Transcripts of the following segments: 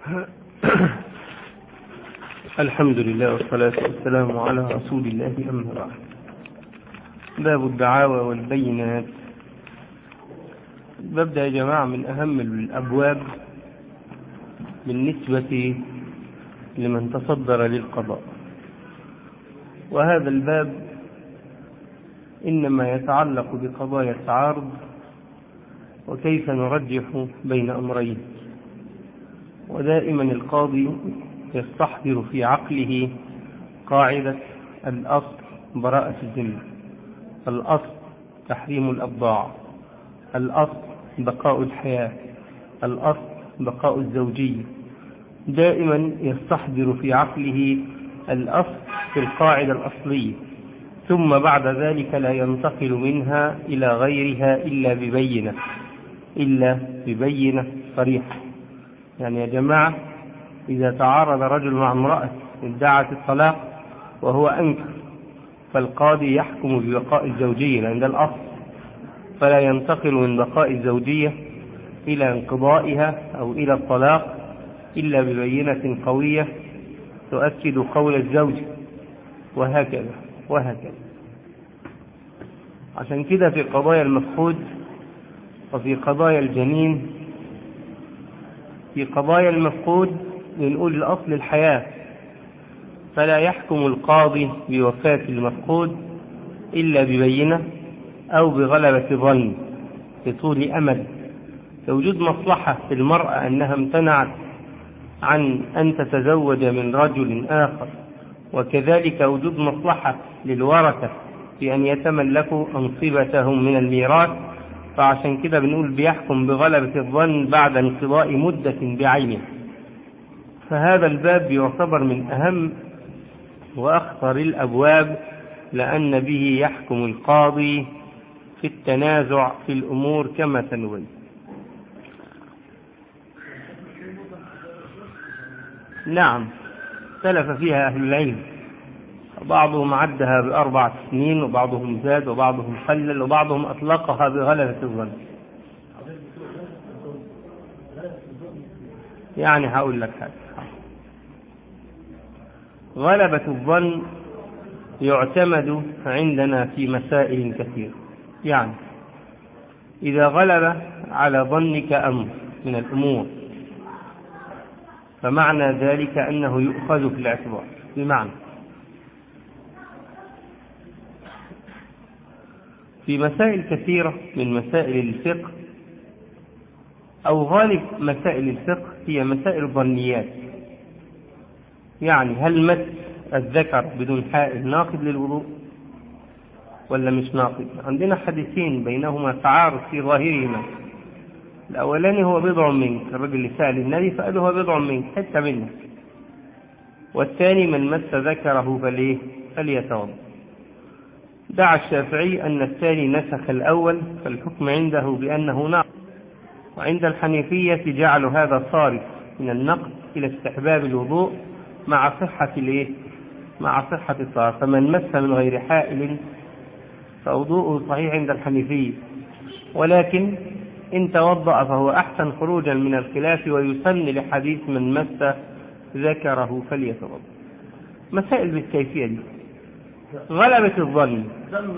الحمد لله والصلاة والسلام على رسول الله أما بعد باب الدعاوى والبينات ببدأ يا جماعة من أهم الأبواب بالنسبة لمن تصدر للقضاء وهذا الباب إنما يتعلق بقضايا التعارض وكيف نرجح بين أمرين ودائما القاضي يستحضر في عقله قاعدة الأصل براءة الذمة الأصل تحريم الأبضاع الأصل بقاء الحياة الأصل بقاء الزوجية دائما يستحضر في عقله الأصل في القاعدة الأصلية ثم بعد ذلك لا ينتقل منها إلى غيرها إلا ببينة إلا ببينة صريحة يعني يا جماعة إذا تعارض رجل مع امرأة ادعت الطلاق وهو أنكر فالقاضي يحكم ببقاء الزوجية لأن ده الأصل فلا ينتقل من بقاء الزوجية إلى انقضائها أو إلى الطلاق إلا ببينة قوية تؤكد قول الزوج وهكذا وهكذا عشان كده في قضايا المفقود وفي قضايا الجنين في قضايا المفقود بنقول الأصل الحياة فلا يحكم القاضي بوفاة المفقود إلا ببينة أو بغلبة ظن بطول أمل لوجود مصلحة في المرأة أنها امتنعت عن أن تتزوج من رجل آخر وكذلك وجود مصلحة للورثة في أن يتملكوا أنصبتهم من الميراث فعشان كده بنقول بيحكم بغلبة الظن بعد انقضاء مدة بعينها فهذا الباب يعتبر من أهم وأخطر الأبواب لأن به يحكم القاضي في التنازع في الأمور كما سنبين نعم اختلف فيها أهل العلم بعضهم عدها بأربع سنين وبعضهم زاد وبعضهم قلل وبعضهم أطلقها بغلبة الظن يعني هقول لك حاجة غلبة الظن يعتمد عندنا في مسائل كثيرة يعني إذا غلب على ظنك أمر من الأمور فمعنى ذلك أنه يؤخذ في الاعتبار بمعنى في مسائل كثيرة من مسائل الفقه أو غالب مسائل الفقه هي مسائل ظنيات يعني هل مس الذكر بدون حائل ناقض للوضوء ولا مش ناقض عندنا حديثين بينهما تعارض في ظاهرهما الأولاني هو بضع منك الرجل اللي سأل النبي فقال هو بضع منك حتى منك والثاني من مس ذكره فليه فليتوضا دعا الشافعي أن الثاني نسخ الأول فالحكم عنده بأنه ناقض وعند الحنيفية جعل هذا صارف من النقد إلى استحباب الوضوء مع صحة الإيه؟ مع صحة الطهارة فمن مس من غير حائل فوضوءه صحيح عند الحنيفية ولكن إن توضأ فهو أحسن خروجا من الخلاف ويسن لحديث من مس ذكره فليتوضأ مسائل بالكيفية دي غلبة الظن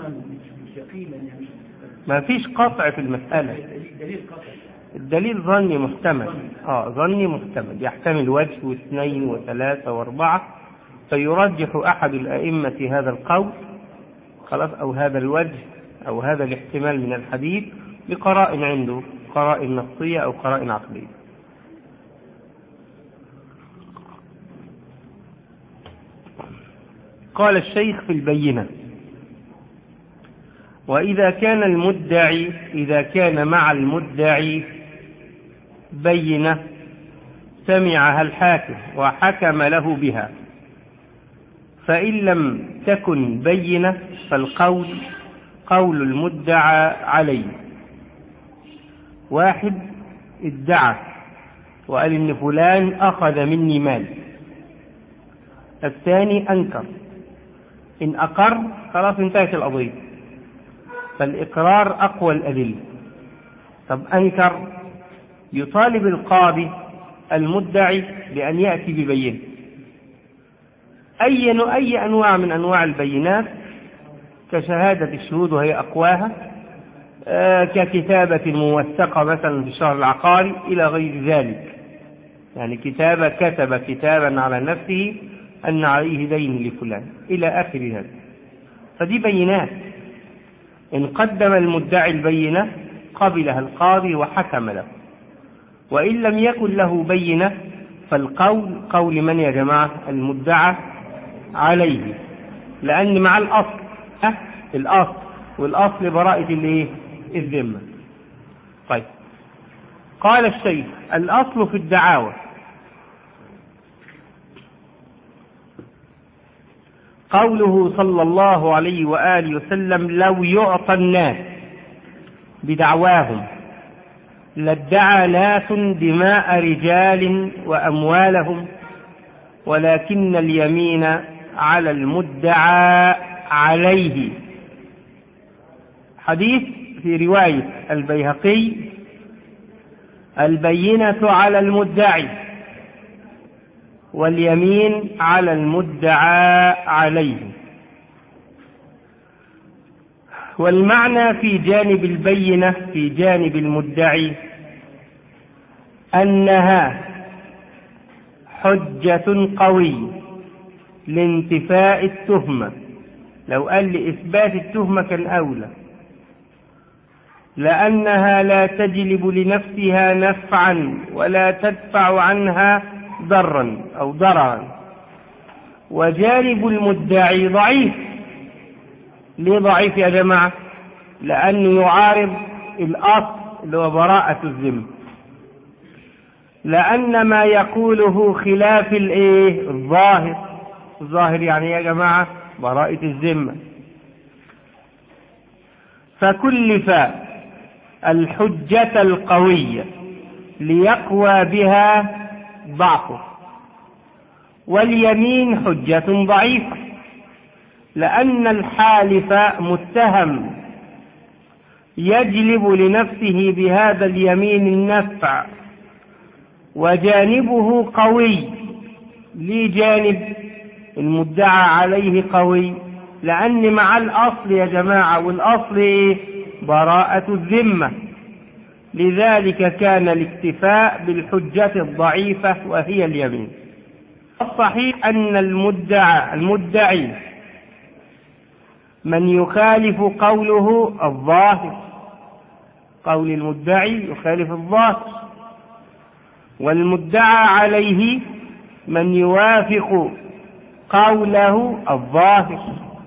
ما فيش قطع في المسألة الدليل ظني محتمل اه ظني محتمل يحتمل وجه واثنين وثلاثة واربعة فيرجح أحد الأئمة هذا القول خلاص أو هذا الوجه أو هذا الاحتمال من الحديث بقرائن عنده قرائن نصية أو قرائن عقلية قال الشيخ في البينة وإذا كان المدعي إذا كان مع المدعي بينة سمعها الحاكم وحكم له بها فإن لم تكن بينة فالقول قول المدعى عليه واحد ادعى وقال إن فلان أخذ مني مال الثاني أنكر إن أقر خلاص انتهت القضية فالإقرار أقوى الأدلة طب أنكر يطالب القاضي المدعي بأن يأتي ببينه أي أي أنواع من أنواع البينات كشهادة الشهود وهي أقواها آه، ككتابة موثقة مثلا في الشهر العقاري إلى غير ذلك يعني كتابة كتب كتابا على نفسه أن عليه دين لفلان إلى آخر هذا فدي بينات إن قدم المدعي البينة قبلها القاضي وحكم له وإن لم يكن له بينة فالقول قول من يا جماعة المدعى عليه لأن مع الأصل أه الأصل والأصل براءة الإيه؟ الذمة طيب قال الشيخ الأصل في الدعاوى قوله صلى الله عليه وآله وسلم لو يعطى الناس بدعواهم لادعى ناس دماء رجال وأموالهم ولكن اليمين على المدعى عليه حديث في رواية البيهقي البينة على المدعي واليمين على المدعى عليه والمعنى في جانب البينة في جانب المدعي أنها حجة قوية لانتفاء التهمة لو قال لإثبات التهمة كان أولى لأنها لا تجلب لنفسها نفعا ولا تدفع عنها ضرا أو ضررا وجانب المدعي ضعيف ليه ضعيف يا جماعة لأنه يعارض الأصل اللي هو براءة الذمة لأن ما يقوله خلاف الإيه الظاهر الظاهر يعني يا جماعة براءة الذمة فكلف الحجة القوية ليقوى بها ضعفه واليمين حجة ضعيفة لأن الحالف متهم يجلب لنفسه بهذا اليمين النفع وجانبه قوي ليه جانب المدعى عليه قوي لأن مع الأصل يا جماعة والأصل إيه براءة الذمة لذلك كان الاكتفاء بالحجة الضعيفة وهي اليمين الصحيح أن المدعى المدعي من يخالف قوله الظاهر قول المدعي يخالف الظاهر والمدعى عليه من يوافق قوله الظاهر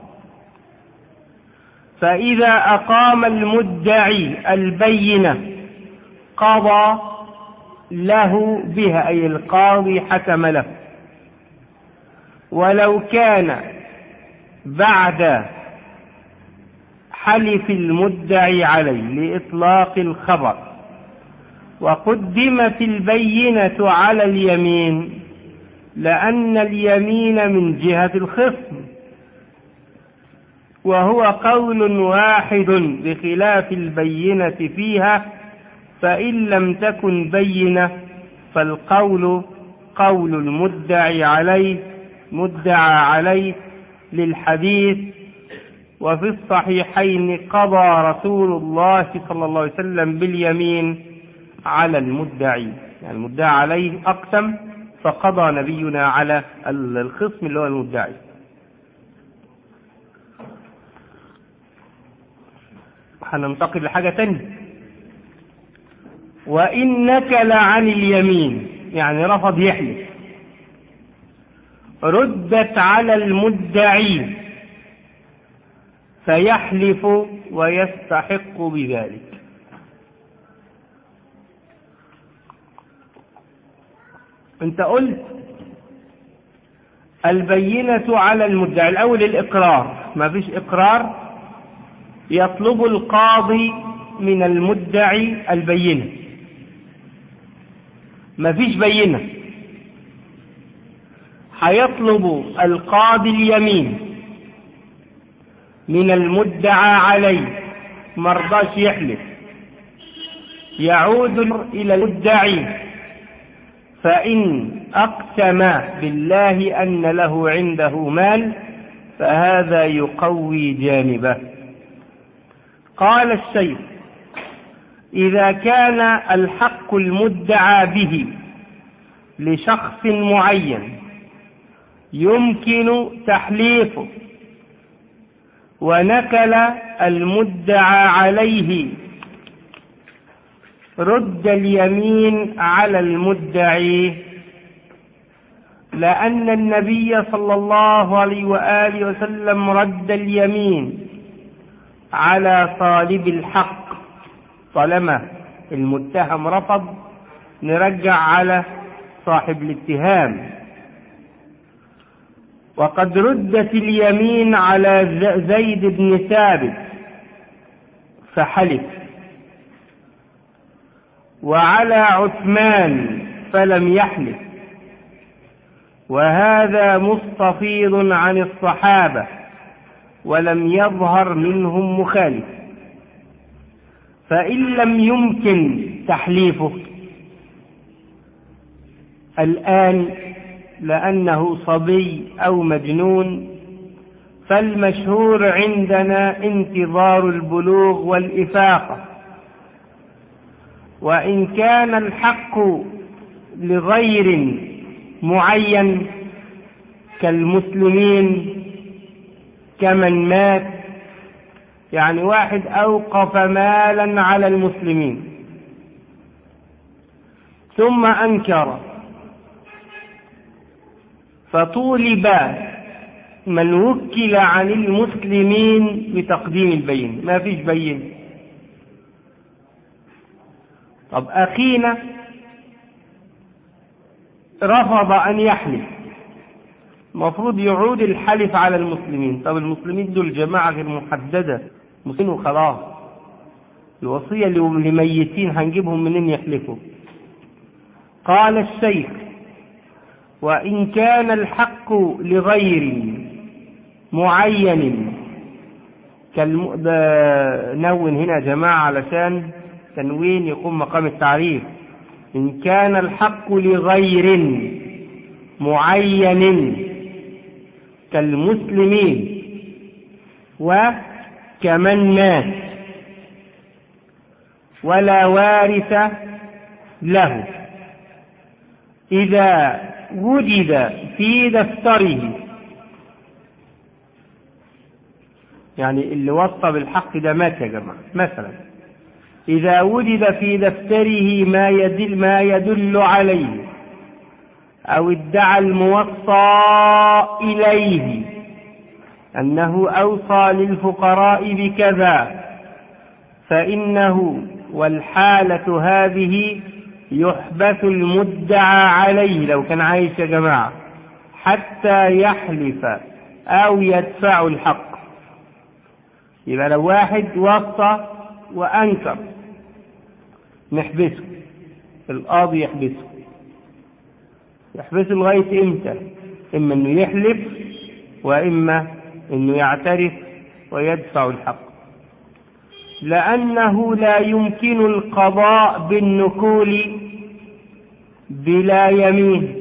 فإذا أقام المدعي البينة قضى له بها أي القاضي حكم له ولو كان بعد حلف المدعي عليه لإطلاق الخبر وقدمت البينة على اليمين لأن اليمين من جهة الخصم وهو قول واحد بخلاف البينة فيها فإن لم تكن بينة فالقول قول المدعي عليه مدعى عليه للحديث وفي الصحيحين قضى رسول الله صلى الله عليه وسلم باليمين على المدعي يعني المدعى عليه أقسم فقضى نبينا على الخصم اللي هو المدعي هننتقل لحاجة تانية وإنك لعن اليمين يعني رفض يحلف ردت على المدعي فيحلف ويستحق بذلك انت قلت البينة على المدعي الأول الإقرار ما فيش إقرار يطلب القاضي من المدعي البينة ما فيش بينة هيطلب القاضي اليمين من المدعى عليه مرضاش يحلف يعود إلى المدعي فإن أقسم بالله أن له عنده مال فهذا يقوي جانبه قال الشيخ إذا كان الحق المدعى به لشخص معين يمكن تحليفه ونكل المدعى عليه رد اليمين على المدعي لأن النبي صلى الله عليه وآله وسلم رد اليمين على طالب الحق طالما المتهم رفض نرجع على صاحب الاتهام وقد ردت اليمين على زيد بن ثابت فحلف وعلى عثمان فلم يحلف وهذا مستفيض عن الصحابة ولم يظهر منهم مخالف فإن لم يمكن تحليفه الآن لأنه صبي أو مجنون فالمشهور عندنا انتظار البلوغ والإفاقة وإن كان الحق لغير معين كالمسلمين كمن مات يعني واحد أوقف مالا على المسلمين ثم أنكر فطولب من وكل عن المسلمين بتقديم البين ما فيش بين طب أخينا رفض أن يحلف المفروض يعود الحلف على المسلمين طب المسلمين دول جماعة غير محددة مسلمين وخلاص الوصية لميتين هنجيبهم منين يحلفوا قال الشيخ وإن كان الحق لغير معين كالم... نون هنا يا جماعة علشان تنوين يقوم مقام التعريف إن كان الحق لغير معين كالمسلمين وكمن مات ولا وارث له إذا وجد في دفتره يعني اللي وصى بالحق ده مات يا جماعة مثلا إذا وجد في دفتره ما يدل, ما يدل عليه أو ادعى الموصى إليه أنه أوصى للفقراء بكذا فإنه والحالة هذه يحبس المدعى عليه لو كان عايش يا جماعة حتى يحلف أو يدفع الحق يبقى لو واحد وصى وأنكر نحبسه القاضي يحبسه يحبسه لغاية إمتى إما أنه يحلف وإما أنه يعترف ويدفع الحق لأنه لا يمكن القضاء بالنكول بلا يمين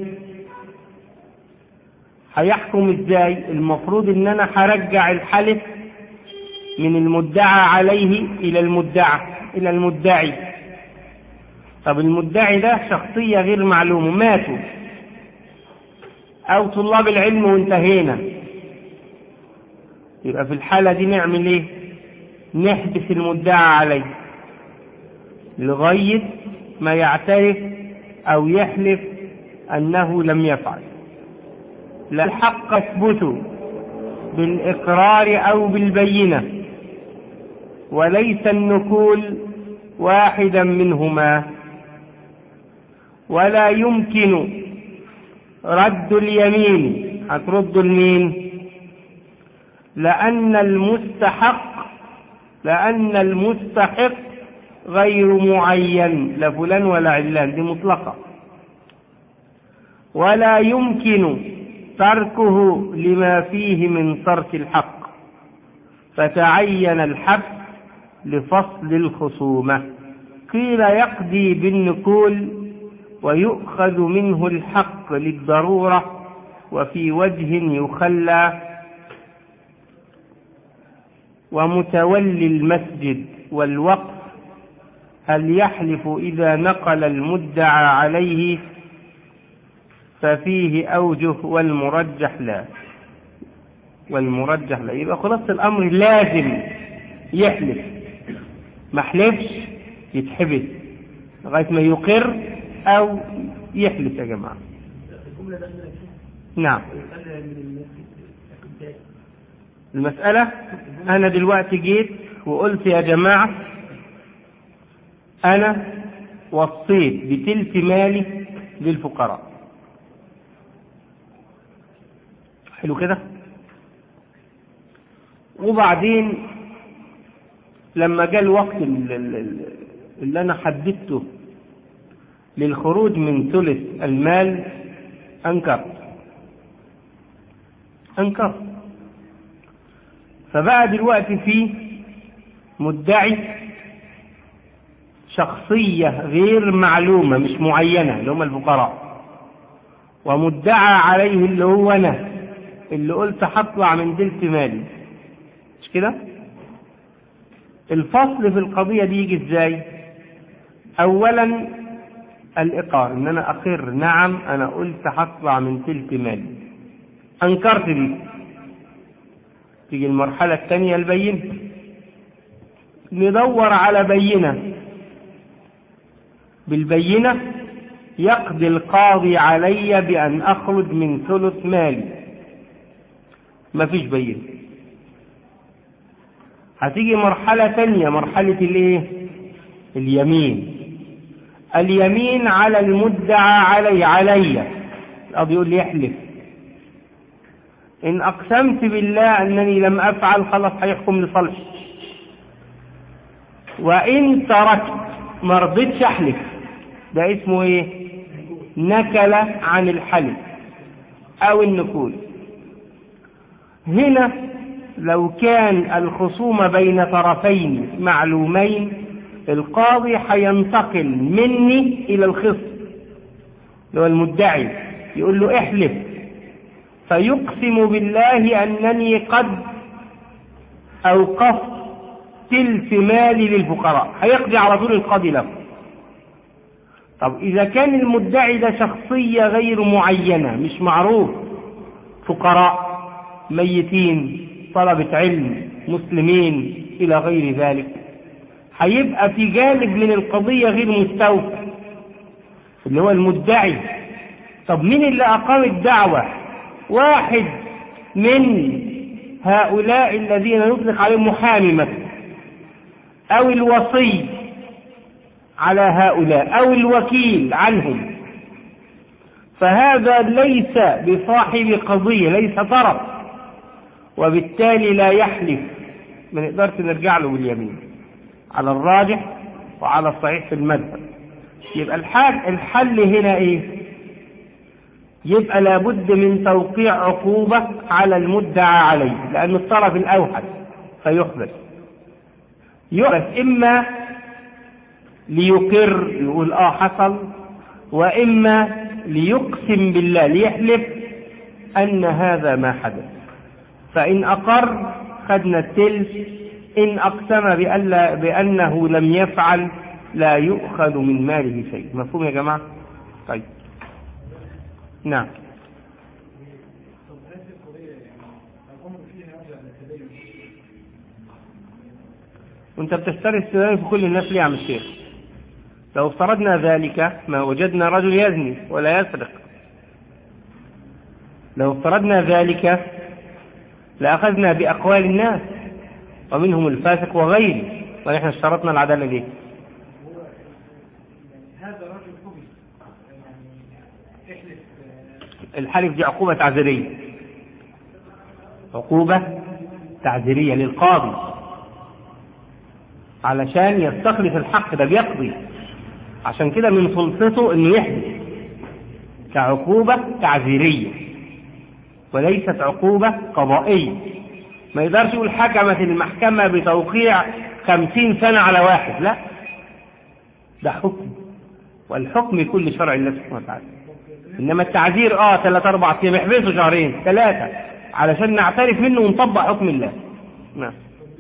هيحكم ازاي المفروض ان انا هرجع الحلف من المدعى عليه الى المدعى الى المدعي طب المدعي ده شخصية غير معلومة ماتوا او طلاب العلم وانتهينا يبقى في الحالة دي نعمل ايه نحبس المدعى عليه لغاية ما يعترف أو يحلف أنه لم يفعل لا الحق يثبت بالإقرار أو بالبينة وليس النكول واحدا منهما ولا يمكن رد اليمين هترد المين لأن المستحق لأن المستحق غير معين لا فلان ولا علان دي مطلقة ولا يمكن تركه لما فيه من ترك الحق فتعين الحبس لفصل الخصومة قيل يقضي بالنكول ويؤخذ منه الحق للضرورة وفي وجه يخلى ومتولي المسجد والوقف هل يحلف إذا نقل المدعى عليه ففيه أوجه والمرجح لا والمرجح لا يبقى خلاص الأمر لازم يحلف ما حلفش يتحبس لغاية ما يقر أو يحلف يا جماعة نعم المسألة أنا دلوقتي جيت وقلت يا جماعة أنا وصيت بتلت مالي للفقراء حلو كده وبعدين لما جاء الوقت اللي أنا حددته للخروج من ثلث المال أنكرت أنكرت فبقى دلوقتي في مدعي شخصية غير معلومة مش معينة اللي هم الفقراء ومدعى عليه اللي هو أنا اللي قلت هطلع من دلت مالي مش كده الفصل في القضية دي يجي ازاي اولا الاقرار ان انا اقر نعم انا قلت هطلع من تلت مالي انكرت دي تيجي المرحلة الثانية البينة ندور على بينة بالبينة يقضي القاضي علي بأن أخرج من ثلث مالي ما فيش بينة هتيجي مرحلة تانية مرحلة الايه اليمين اليمين على المدعى علي علي القاضي يقول لي احلف إن أقسمت بالله أنني لم أفعل خلاص هيحكم لصالحي وإن تركت ما رضيتش أحلف ده اسمه إيه؟ نكل عن الحلف أو النكول هنا لو كان الخصوم بين طرفين معلومين القاضي هينتقل مني إلى الخصم اللي هو المدعي يقول له احلف فيقسم بالله أنني قد أوقفت تلف مالي للفقراء هيقضي على طول القاضي له طب إذا كان المدعي ده شخصية غير معينة مش معروف فقراء ميتين طلبة علم مسلمين إلى غير ذلك هيبقى في جانب من القضية غير مستوفى اللي هو المدعي طب مين اللي أقام الدعوة واحد من هؤلاء الذين يطلق عليهم محامي مثلا أو الوصي على هؤلاء أو الوكيل عنهم فهذا ليس بصاحب قضية ليس طرف وبالتالي لا يحلف ما نقدرش نرجع له باليمين على الراجح وعلى الصحيح في المذهب يبقى الحال الحل هنا ايه يبقى لابد من توقيع عقوبة على المدعى عليه لأن الطرف الأوحد فيحبس يحبس إما ليقر يقول آه حصل وإما ليقسم بالله ليحلف أن هذا ما حدث فإن أقر خدنا التلف إن أقسم بأن بأنه لم يفعل لا يؤخذ من ماله شيء مفهوم يا جماعة طيب نعم وانت بتشتري السوداني في كل الناس ليه يا عم الشيخ لو افترضنا ذلك ما وجدنا رجل يزني ولا يسرق لو افترضنا ذلك لأخذنا بأقوال الناس ومنهم الفاسق وغيره ونحن اشترطنا العدالة ليه الحلف دي عقوبة تعذيرية عقوبة تعذيرية للقاضي علشان يستخلف الحق ده بيقضي عشان كده من سلطته انه يحدث كعقوبة تعذيرية وليست عقوبة قضائية ما يقدرش يقول حكمت المحكمة بتوقيع خمسين سنة على واحد لا ده حكم والحكم كل شرع الله سبحانه وتعالى انما التعذير اه ثلاث اربع ايام احبسه شهرين ثلاثه علشان نعترف منه ونطبق حكم الله نعم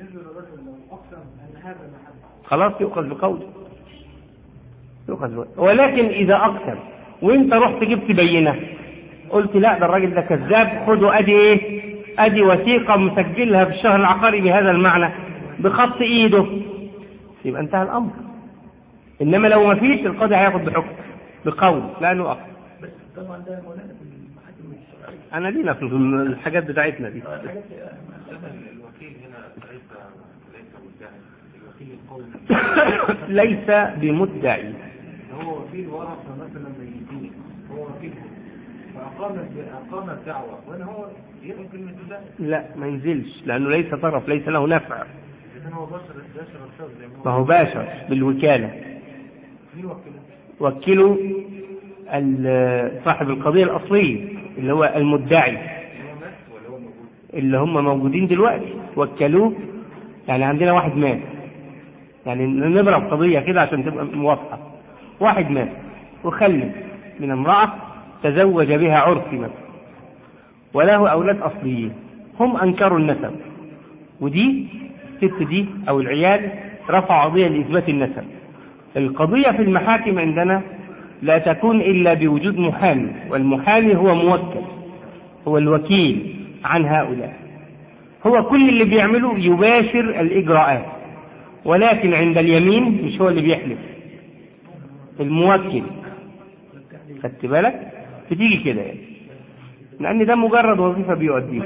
خلاص يؤخذ بقوله يؤخذ بقوله ولكن اذا اقسم وانت رحت جبت بينه قلت لا ده الراجل ده كذاب خده ادي ايه ادي وثيقه مسجلها في الشهر العقاري بهذا المعنى بخط ايده يبقى انتهى الامر انما لو ما فيش القاضي هياخد بحكم بقول لانه اقسم بس طبعا ده مولانا في المحاكم الشرعيه انا لينا في الحاجات بتاعتنا دي الحاجات الوكيل هنا ليس ليس مدعي الوكيل القومي ليس بمدعي هو وكيل ورثه مثلا ميتين هو وكيل فاقام اقام الدعوه وانا هو يمكن كلمه الله لا ما ينزلش لانه ليس طرف ليس له نفع اذا هو بشر بشر الشر زي ما ما هو هو باشر بالوكاله مين وكيله؟ وكلوا ال- صاحب القضيه الاصليه اللي هو المدعي هو مات ولا هو موجود؟ اللي هم موجودين دلوقتي وكلوه يعني عندنا واحد مات يعني نضرب قضية كده عشان تبقى واضحة واحد مات وخلف من امرأة تزوج بها عرفي مثلا وله أولاد أصليين هم أنكروا النسب ودي الست دي أو العيال رفعوا قضية لإثبات النسب القضية في المحاكم عندنا لا تكون إلا بوجود محامي والمحامي هو موكل هو الوكيل عن هؤلاء هو كل اللي بيعمله يباشر الإجراءات ولكن عند اليمين مش هو اللي بيحلف الموكل خدت بالك بتيجي كده يعني لأن ده مجرد وظيفة بيؤديها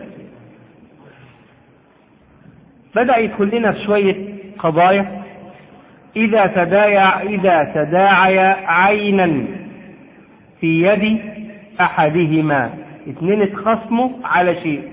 بدأ يدخل لنا في شوية قضايا إذا تداعى إذا تداعي عينا في يد أحدهما اتنين اتخصموا على شيء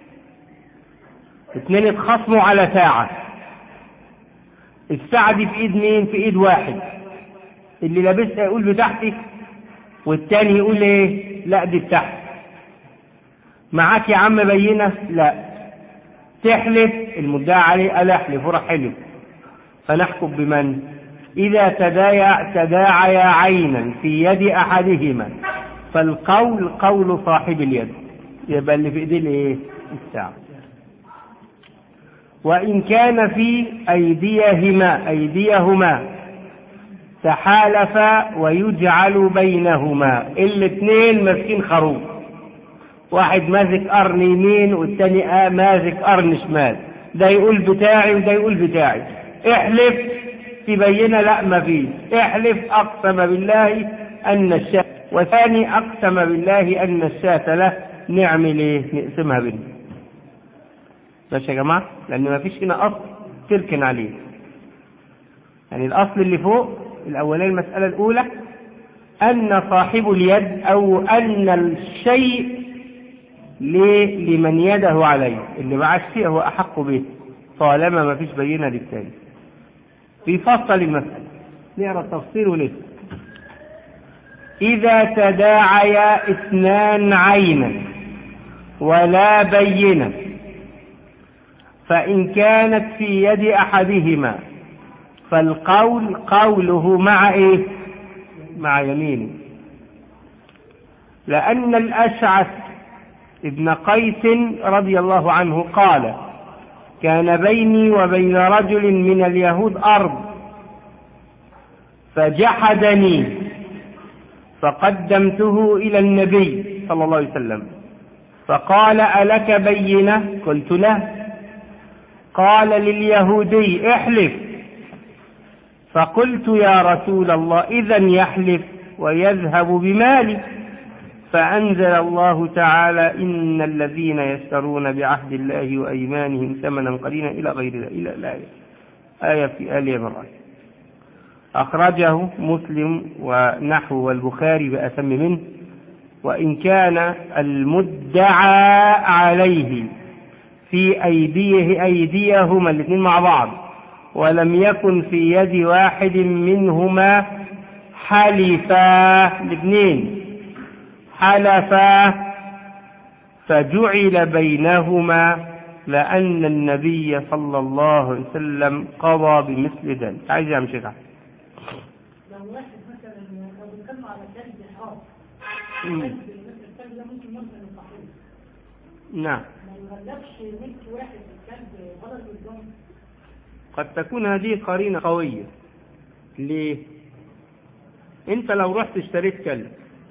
اتنين اتخصموا على ساعة الساعة دي في ايد مين في ايد واحد اللي لابسها يقول بتاعتي والتاني يقول ايه لا دي بتاعتي معاك يا عم بينة لا تحلف المدعى عليه قال احلف وراح حلف فنحكم بمن إذا تداعى تداعي عينا في يد أحدهما فالقول قول صاحب اليد يبقى اللي في ايديه الايه الساعة وإن كان في أيديهما أيديهما تحالفا ويجعل بينهما الاثنين ماسكين خروف واحد ماسك قرن يمين والتاني آه ماسك قرن شمال ده يقول بتاعي وده يقول بتاعي احلف تبين لا ما فيش احلف اقسم بالله ان الشاة وثاني اقسم بالله ان الشاة له نعمل ايه نقسمها بينهم ماشي يا جماعه لان ما فيش هنا اصل تركن عليه يعني الاصل اللي فوق الاولاني المساله الاولى ان صاحب اليد او ان الشيء ل- لمن يده عليه اللي معاه الشيء هو احق به طالما ما فيش بينه للتاني بيفصل المسألة نقرا التفصيل ولسه إذا تداعيا اثنان عينا ولا بينة فإن كانت في يد أحدهما فالقول قوله مع إيه؟ مع يمينه لأن الأشعث ابن قيس رضي الله عنه قال كان بيني وبين رجل من اليهود أرض فجحدني فقدمته إلى النبي صلى الله عليه وسلم فقال ألك بينة قلت له قال لليهودي احلف فقلت يا رسول الله إذا يحلف ويذهب بمالي فأنزل الله تعالى إن الذين يشترون بعهد الله وأيمانهم ثمنا قليلا إلى غير ذلك إلى الآية آية في آل عمران أخرجه مسلم ونحو والبخاري بأتم منه وإن كان المدعى عليه في أيديه أيديهما الاثنين مع بعض ولم يكن في يد واحد منهما حلفا الاثنين حلفا فجعل بينهما لأن النبي صلى الله عليه وسلم قضى بمثل ذلك عايز يا شيخ لو واحد مثلا مم. الكلب الكلب ده ممكن مثلا يصاحبه نعم ما يغلبش ملك واحد الكلب غلط قدامه قد تكون هذه قرينة قوية ليه انت لو رحت اشتريت كلب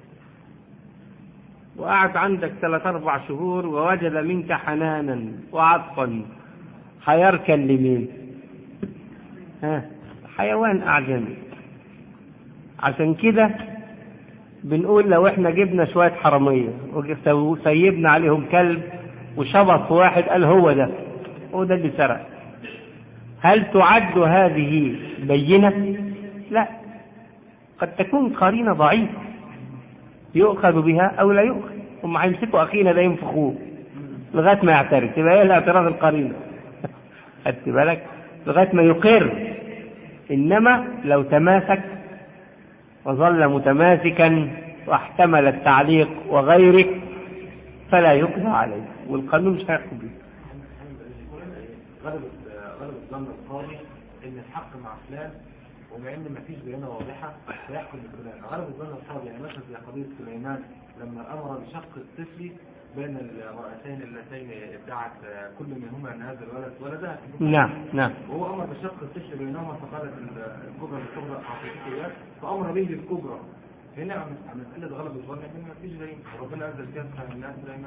وقعد عندك ثلاث اربع شهور ووجد منك حنانا وعطفا هيركن لمين ها حيوان اعجمي عشان كده بنقول لو احنا جبنا شوية حرامية وسيبنا عليهم كلب وشبط في واحد قال هو ده هو ده اللي سرق هل تعد هذه بينة؟ لا قد تكون قرينة ضعيفة يؤخذ بها أو لا يؤخذ هم هيمسكوا أخينا ده ينفخوه لغاية ما يعترف تبقى إيه الاعتراف القرينة خدت بالك لغاية ما يقر إنما لو تماسك وظل متماسكا واحتمل التعليق وغيره فلا يقضى عليه والقانون مش هيحكم به غلبت غلبت ظن القاضي ان الحق مع فلان ومع ان ما فيش بينه واضحه فيحكم بفلان غلبت ظن القاضي يعني مثلا زي قضيه سليمان لما امر بشق الطفل بين المرأتين اللتين ادعت كل منهما ان هذا الولد ولدها نعم نعم وهو امر بشق الطفل بينهما فقالت الكبرى للكبرى اعطيتك اياه فامر به للكبرى هنا عم عم مسألة غلب الظن ان ما فيش دليل ربنا انزل فيها سبحان الله سليمان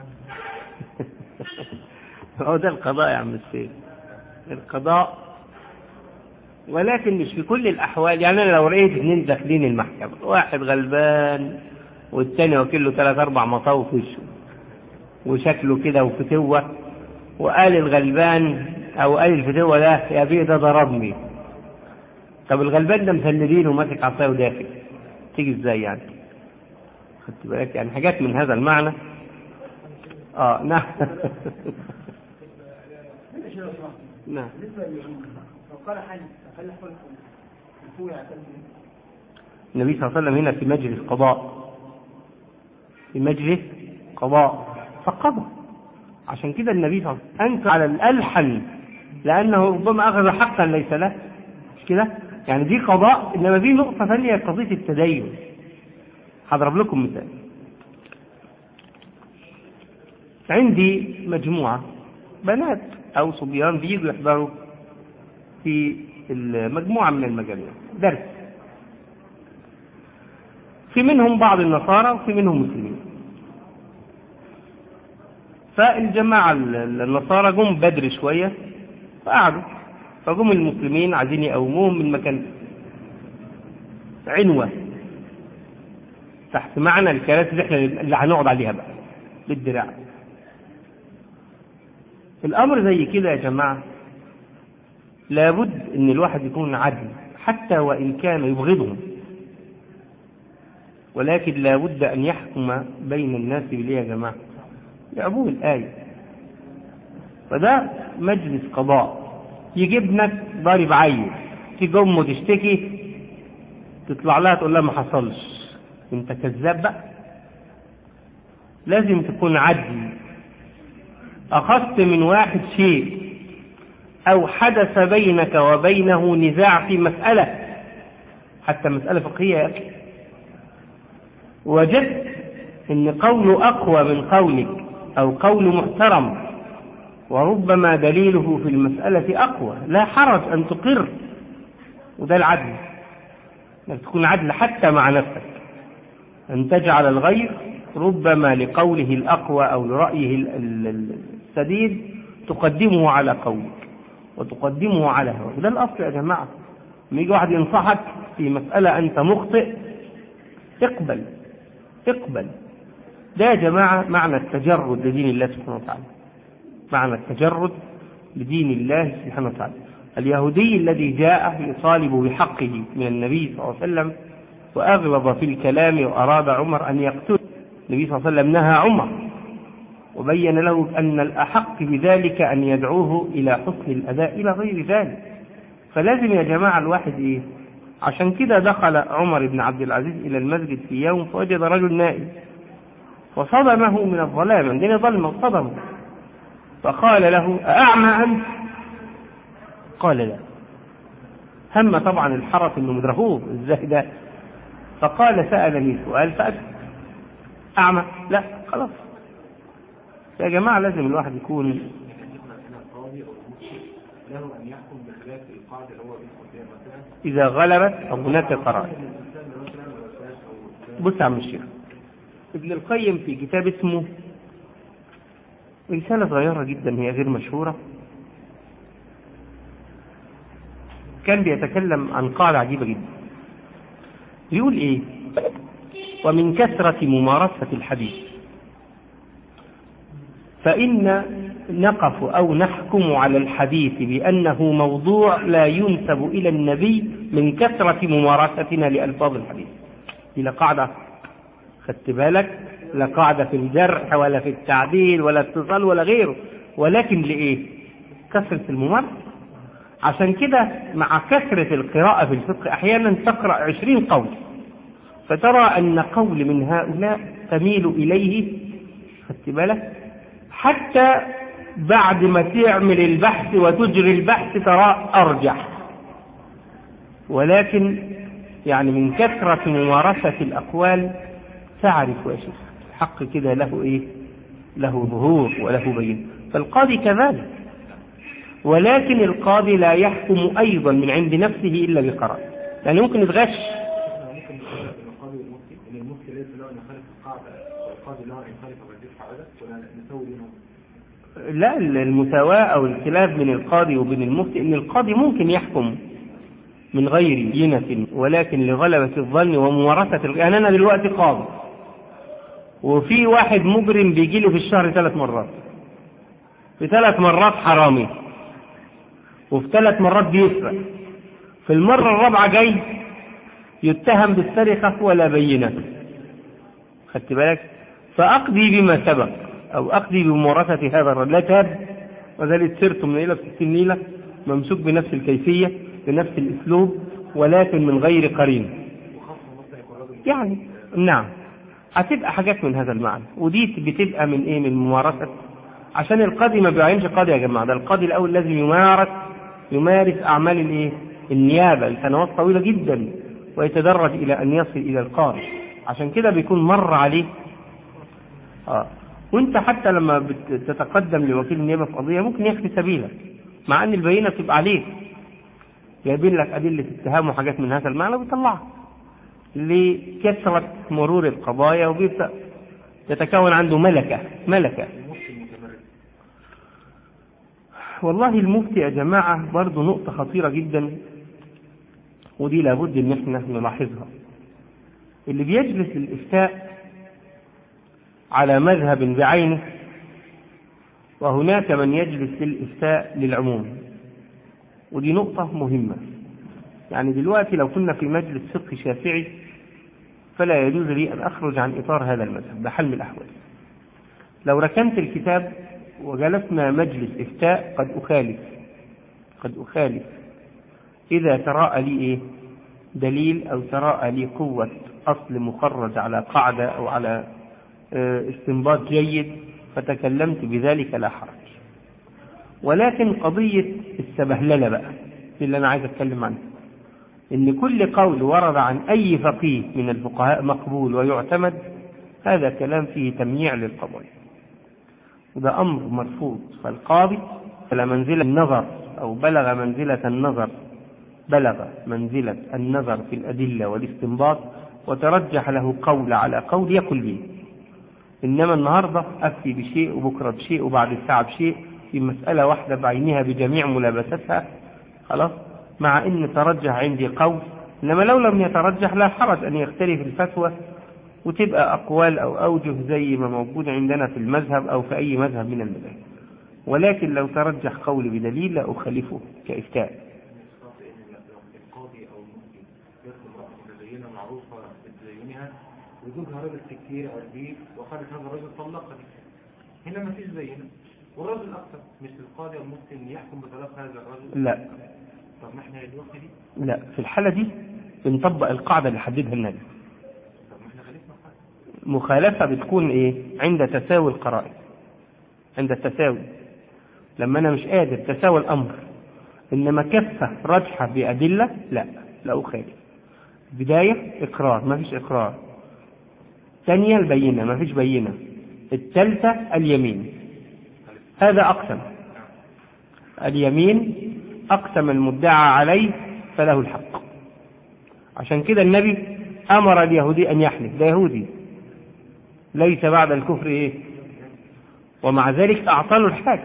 هو ده القضاء يا عم السيد القضاء ولكن مش في كل الأحوال يعني أنا لو رأيت اثنين داخلين المحكمة واحد غلبان والتاني واكل له ثلاث أربع مطاوف في وشه وشكله كده وفتوة وقال الغلبان أو قال الفتوة ده يا بيه ده ضربني طب الغلبان ده مسندين وماسك عصايه ودافع تيجي ازاي يعني خدت بالك يعني حاجات من هذا المعنى اه نعم نعم بالنسبه لو قال حاجه فخلي حكم الفوق يعتمد النبي صلى الله عليه وسلم هنا في مجلس قضاء في مجلس قضاء فقضى عشان كده النبي صلى الله عليه وسلم أنكر على الألحن لأنه ربما أخذ حقا ليس له مش كده؟ يعني دي قضاء إنما دي نقطة ثانية قضية التدين هضرب لكم مثال عندي مجموعة بنات أو صبيان بيجوا يحضروا في مجموعة من المجاميع درس في منهم بعض النصارى وفي منهم مسلمين فالجماعة النصارى جم بدري شوية فقعدوا فجم المسلمين عايزين يقوموهم من مكان عنوة تحت معنى الكراسي اللي احنا اللي هنقعد عليها بقى بالدراع الأمر زي كده يا جماعة لابد ان الواحد يكون عدل حتى وان كان يبغضهم ولكن لابد ان يحكم بين الناس بالايه يا جماعه يعبون الايه فده مجلس قضاء يجي ابنك ضارب عيل تيجي امه تشتكي تطلع لها تقول لها ما حصلش انت كذاب بقى لازم تكون عدل اخذت من واحد شيء أو حدث بينك وبينه نزاع في مسألة حتى مسألة فقهية يا أخي وجدت أن قوله أقوى من قولك أو قول محترم وربما دليله في المسألة أقوى لا حرج أن تقر وده العدل أنك تكون عدل حتى مع نفسك أن تجعل الغير ربما لقوله الأقوى أو لرأيه السديد تقدمه على قولك وتقدمه على هواه وده الأصل يا جماعة لما يجي واحد ينصحك في مسألة أنت مخطئ اقبل اقبل ده يا جماعة معنى التجرد لدين الله سبحانه وتعالى معنى التجرد لدين الله سبحانه وتعالى اليهودي الذي جاء يطالب بحقه من النبي صلى الله عليه وسلم وأغلظ في الكلام وأراد عمر أن يقتله النبي صلى الله عليه وسلم نهى عمر وبين له أن الأحق بذلك أن يدعوه إلى حسن الأداء إلى غير ذلك فلازم يا جماعة الواحد إيه عشان كده دخل عمر بن عبد العزيز إلى المسجد في يوم فوجد رجل نائم وصدمه من الظلام عندنا ظلمة صدمه فقال له أأعمى أنت قال لا هم طبعا الحرس انه مدرهوب ازاي ده فقال سألني سؤال فأجب أعمى لا خلاص يا جماعة لازم الواحد يكون يعني عندنا هنا القاضي او المفتي له ان يحكم بخلاف القاعده اللي هو بيدخل فيها مثلا إذا غلبت أو هناك قرائن الانسان ده مثلا ما فيهاش او بص يا عم الشيخ ابن القيم في كتاب اسمه رسالة صغيرة جدا هي غير مشهورة كان بيتكلم عن قاعدة عجيبة جدا بيقول ايه ومن كثرة ممارسة الحديث فإن نقف أو نحكم على الحديث بأنه موضوع لا ينسب إلى النبي من كثرة ممارستنا لألفاظ الحديث دي لا قاعدة خدت بالك لا قاعدة في الجرح ولا في التعديل ولا اتصال ولا غيره ولكن لإيه كثرة الممارسة عشان كده مع كثرة القراءة في الفقه أحيانا تقرأ عشرين قول فترى أن قول من هؤلاء تميل إليه خدت بالك حتى بعد ما تعمل البحث وتجري البحث ترى أرجح ولكن يعني من كثرة ممارسة الأقوال تعرف يا شيخ الحق كده له إيه له ظهور وله بين فالقاضي كذلك ولكن القاضي لا يحكم أيضا من عند نفسه إلا بقرار يعني ممكن يتغش احنا ممكن نقول بين القاضي والمفتي ان المفتي ليس له ان يخالف القاعده والقاضي له ان يخالف هذه القاعده ولا نسوي بينهم لا المساواة أو الخلاف بين القاضي وبين المفتي إن القاضي ممكن يحكم من غير بينة ولكن لغلبة الظن وممارسة ال- يعني أنا دلوقتي قاضي وفي واحد مجرم بيجي له في الشهر ثلاث مرات في ثلاث مرات حرامي وفي ثلاث مرات بيسرق في المرة الرابعة جاي يتهم بالسرقة ولا بينة خدت بالك فأقضي بما سبق أو أقضي بممارسة هذا الرجل لا تاب وذلك سرت من إلى ستين نيلة ممسوك بنفس الكيفية بنفس الأسلوب ولكن من غير قرين وخاصه مثلا يكون راجل يعني نعم هتبقى حاجات من هذا المعنى ودي بتبقى من ايه من ممارسة عشان القاضي ما بيعينش قاضي يا جماعة ده القاضي الأول لازم يمارس يمارس أعمال الايه النيابة لسنوات طويلة جدا ويتدرج إلى أن يصل إلى القاضي عشان كده بيكون مر عليه اه وانت حتى لما بتتقدم لوكيل النيابة في قضية ممكن يخفي سبيلك مع ان البينة بتبقى عليك جايبين لك أدلة اتهام وحاجات من هذا المعنى وبيطلعها لكثرة مرور القضايا وبيبدأ يتكون عنده ملكة ملكة المفتي المتمرد والله المفتي يا جماعة برضو نقطة خطيرة جدا ودي لابد ان احنا نلاحظها اللي بيجلس للإفتاء على مذهب بعينه وهناك من يجلس للإفتاء للعموم ودي نقطة مهمة يعني دلوقتي لو كنا في مجلس فقه شافعي فلا يجوز لي أن أخرج عن إطار هذا المذهب بحل من الأحوال لو ركنت الكتاب وجلسنا مجلس إفتاء قد أخالف قد أخالف إذا تراءى لي إيه دليل أو تراءى لي قوة أصل مخرج على قاعدة أو على آه، استنباط جيد فتكلمت بذلك لا حرج ولكن قضية السبهللة بقى دي اللي أنا عايز أتكلم عنها إن كل قول ورد عن أي فقيه من الفقهاء مقبول ويعتمد هذا كلام فيه تمييع للقضايا وده أمر مرفوض فالقاضي على منزلة النظر أو بلغ منزلة النظر بلغ منزلة النظر في الأدلة والاستنباط وترجح له قول على قول يقل به إنما النهاردة أفتي بشيء وبكرة بشيء وبعد ساعة بشيء في مسألة واحدة بعينها بجميع ملابستها خلاص مع أن ترجح عندي قول إنما لو لم يترجح لا حرج أن يختلف الفتوى وتبقى أقوال أو أوجه زي ما موجود عندنا في المذهب أو في أي مذهب من المذاهب ولكن لو ترجح قولي بدليل لا أخالفه كإفتاء خاصة ان القاضي او المفتي يدخل امرأة متدينة معروفة بتدينها وزوجها راجل كتير او كبير وخالف هذا الرجل طلقها هنا ما فيش زينا والراجل اكثر مش القاضي او المفتي ان يحكم بطلاق هذا الرجل لا طب ما احنا دلوقتي دي لا في الحالة دي بنطبق القاعدة اللي حددها النبي طب ما احنا خالفنا حاجة مخالفة بتكون ايه عند تساوي القرائن عند التساوي لما انا مش قادر تساوي الامر انما كفة راجحة بأدلة لا لا أخالف بداية إقرار ما فيش إقرار الثانية البينة ما فيش بينة الثالثة اليمين هذا أقسم اليمين أقسم المدعى عليه فله الحق عشان كده النبي أمر اليهودي أن يحلف ده يهودي ليس بعد الكفر إيه ومع ذلك أعطى له الحاجة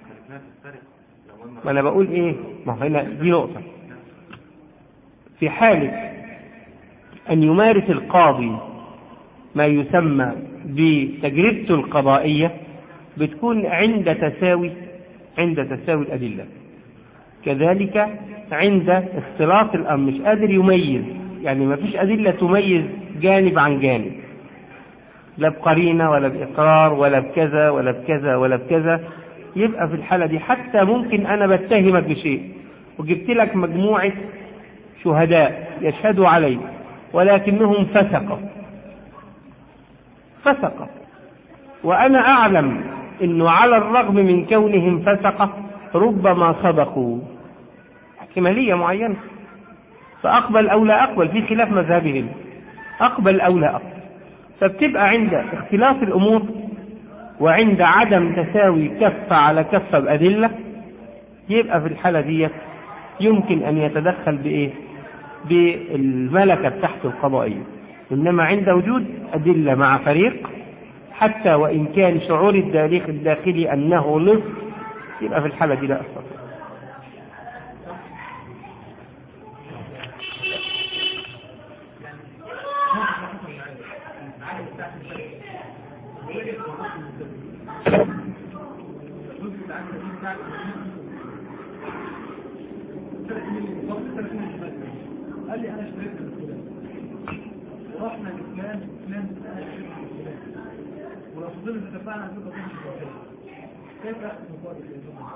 ما أنا بقول إيه ما هو هنا دي نقطة في حالة أن يمارس القاضي ما يسمى بتجربته القضائية بتكون عند تساوي عند تساوي الأدلة كذلك عند اختلاط الأمر مش قادر يميز يعني ما فيش أدلة تميز جانب عن جانب لا بقرينة ولا بإقرار ولا بكذا ولا بكذا ولا بكذا يبقى في الحالة دي حتى ممكن أنا بتهمك بشيء وجبت لك مجموعة شهداء يشهدوا عليك ولكنهم فسقة فسقة وأنا أعلم أنه على الرغم من كونهم فسقة ربما صدقوا احتمالية معينة فأقبل أو لا أقبل في خلاف مذهبهم أقبل أو لا أقبل فبتبقى عند اختلاف الأمور وعند عدم تساوي كفة على كفة بأدلة يبقى في الحالة دي يمكن أن يتدخل بإيه؟ بالملكة بتاعته القضائية إنما عند وجود أدلة مع فريق حتى وإن كان شعور الداخل الداخلي أنه نصف يبقى في الحالة دي لا أستطيع قال لي انا اشتريت من فلان ورحنا لفلان فلان انا اشتريت من فلان ولو فضلنا اتفقنا على فكره مش فلان كيف اخذ مقابل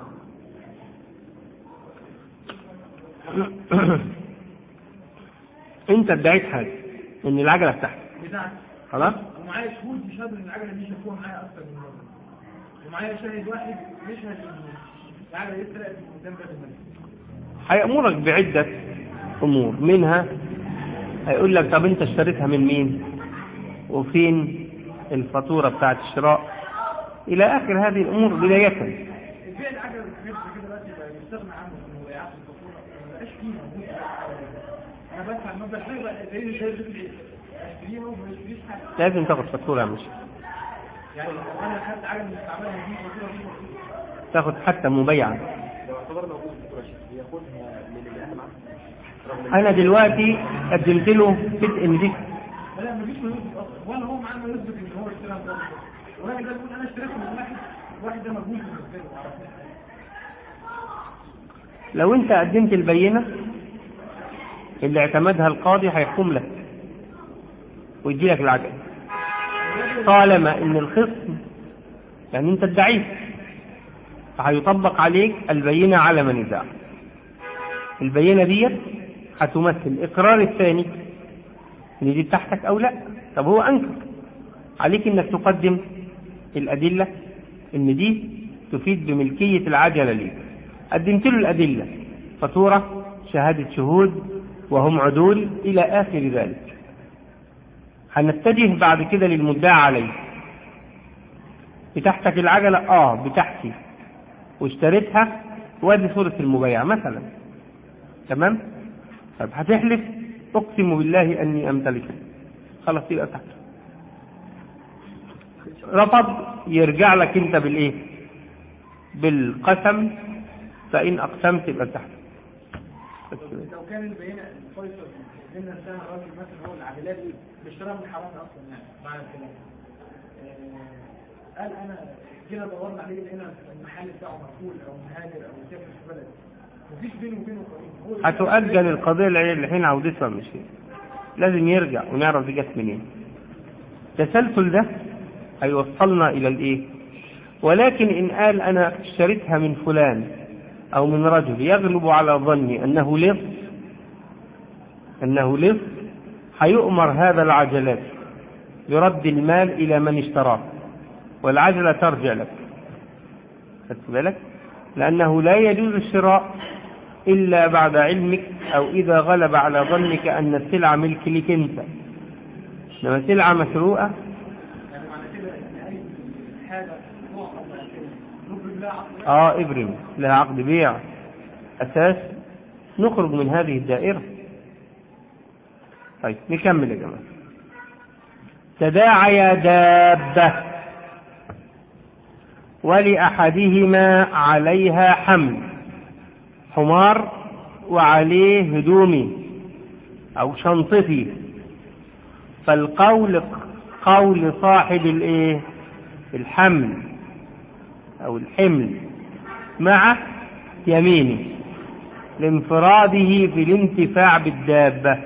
انت ادعيت حاجة ان العجلة بتاعتك بتاعتي خلاص ومعايا شهود يشهدوا ان العجله دي شافوها معايا اكتر من مره ومعايا شاهد واحد يشهد ان العجله دي اتسرقت من قدام باب الملك هيأمرك بعدة أمور منها هيقول لك طب أنت اشتريتها من مين وفين الفاتورة بتاعة الشراء إلى آخر هذه الأمور بداية البيع العجله والحاجات زي كده دلوقتي بقى يستغنى عنه انه يعرف الفاتوره ما بقاش فيه موجود انا بدفع المبلغ حلو بقى زي اللي شايف اشتريها وما يشتريش حاجه لازم تاخد فاتورة يا مش يعني لو انا خدت عجله مستعمله دي فاتوره دي فاتورة. تاخد حتى مبيعا لو اعتبر موجود في الكرة بياخدها من اللي انا معاه أنا دلوقتي قدمت له بدء إن دي لا مفيش ما يثبت اصلا ولا هو معاه ما يثبت ان هو اشتراها من اصلا والراجل ده بيقول انا اشتريت من واحد الواحد ده مجهول بالنسبه له معرفش. لو أنت قدمت البينة اللي اعتمدها القاضي هيحكم لك ويدي لك العجل طالما ان الخصم يعني انت ادعيت فهيطبق عليك البينة على من ادعى البينة ديت هتمثل الاقرار الثاني ان دي بتاعتك او لا طب هو انكر عليك انك تقدم الادلة ان دي تفيد بملكية العجلة ليك قدمت له الادلة فاتورة شهادة شهود وهم عدول الى اخر ذلك هنتجه بعد كده للمدعى عليه بتاعتك العجلة اه بتاعتي واشتريتها وادي صورة المبيع مثلا تمام طب هتحلف اقسم بالله اني امتلكها خلاص يبقى تحت رفض يرجع لك انت بالايه بالقسم فان اقسمت يبقى تحت بس كده. لو كان البينه الفيصل ان انسان راجل مثلا هو العائلات دي بيشتريها من حرام اصلا يعني معنى الكلام آه، قال انا جينا دورنا عليه لقينا المحل بتاعه مقفول او مهاجر او مسافر في بلد مفيش بينه وبينه قريب هو هتؤجل القضية اللي الحين عودتها مش هي. لازم يرجع ونعرف دي جت منين التسلسل ده هيوصلنا الى الايه ولكن ان قال انا اشتريتها من فلان او من رجل يغلب على ظني انه لص انه لص هيؤمر هذا العجلات برد المال الى من اشتراه والعجلة ترجع لك خدت بالك لأنه لا يجوز الشراء إلا بعد علمك أو إذا غلب على ظنك أن السلعة ملك لك أنت إنما سلعة مسروقة يعني اي حاجه نوع نخرج لها عقد اه ابرم لها عقد بيع اساس نخرج من هذه الدائرة طيب نكمل يا جماعة تداعيا دابة ولأحدهما عليها حمل حمار وعليه هدومي أو شنطتي فالقول قول صاحب الايه الحمل أو الحمل مع يمينه لانفراده في الانتفاع بالدابة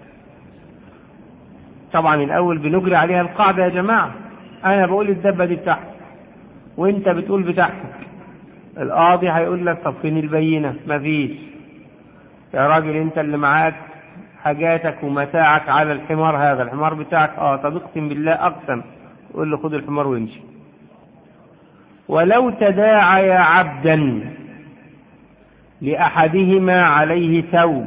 طبعا الأول بنجري عليها القاعدة يا جماعة أنا بقول الدابة دي بتاعتي وأنت بتقول بتاعتك القاضي هيقول لك طب فين البينة مفيش يا راجل أنت اللي معاك حاجاتك ومتاعك على الحمار هذا الحمار بتاعك اه طب اقسم بالله اقسم قول له خد الحمار وامشي ولو تداعي عبدا لأحدهما عليه ثوب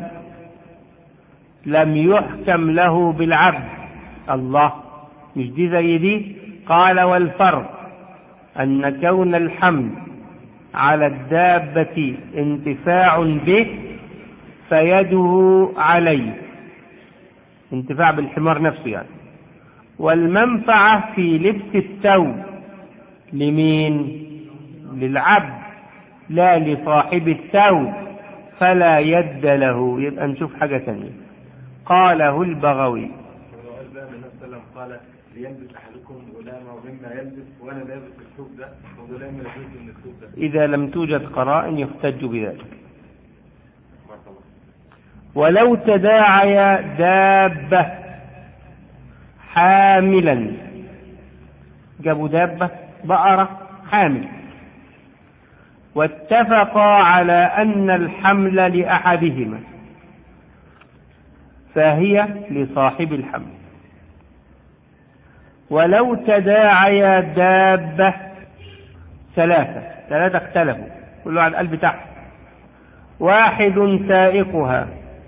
لم يحكم له بالعبد الله مش دي زي دي قال والفرق أن كون الحمل على الدابة انتفاع به فيده عليه انتفاع بالحمار نفسه يعني والمنفعة في لبس الثوب لمين للعبد لا لصاحب الثوب فلا يد له يبقى نشوف حاجة ثانية قاله البغوي وقال بقى النبي صلى الله عليه وسلم قال ليلبس احدكم غلامه مما يلبس وانا لابس الثوب ده وغلامي لابس من الثوب ده إذا لم توجد قرائن يحتج بذلك بارك الله ولو تداعي دابة حاملا جابوا دابة بقرة حامل واتفقا على أن الحمل لأحدهما فهي لصاحب الحمل ولو تداعيا دابة ثلاثة ثلاثة اختلفوا كل واحد قلب تحت واحد سائقها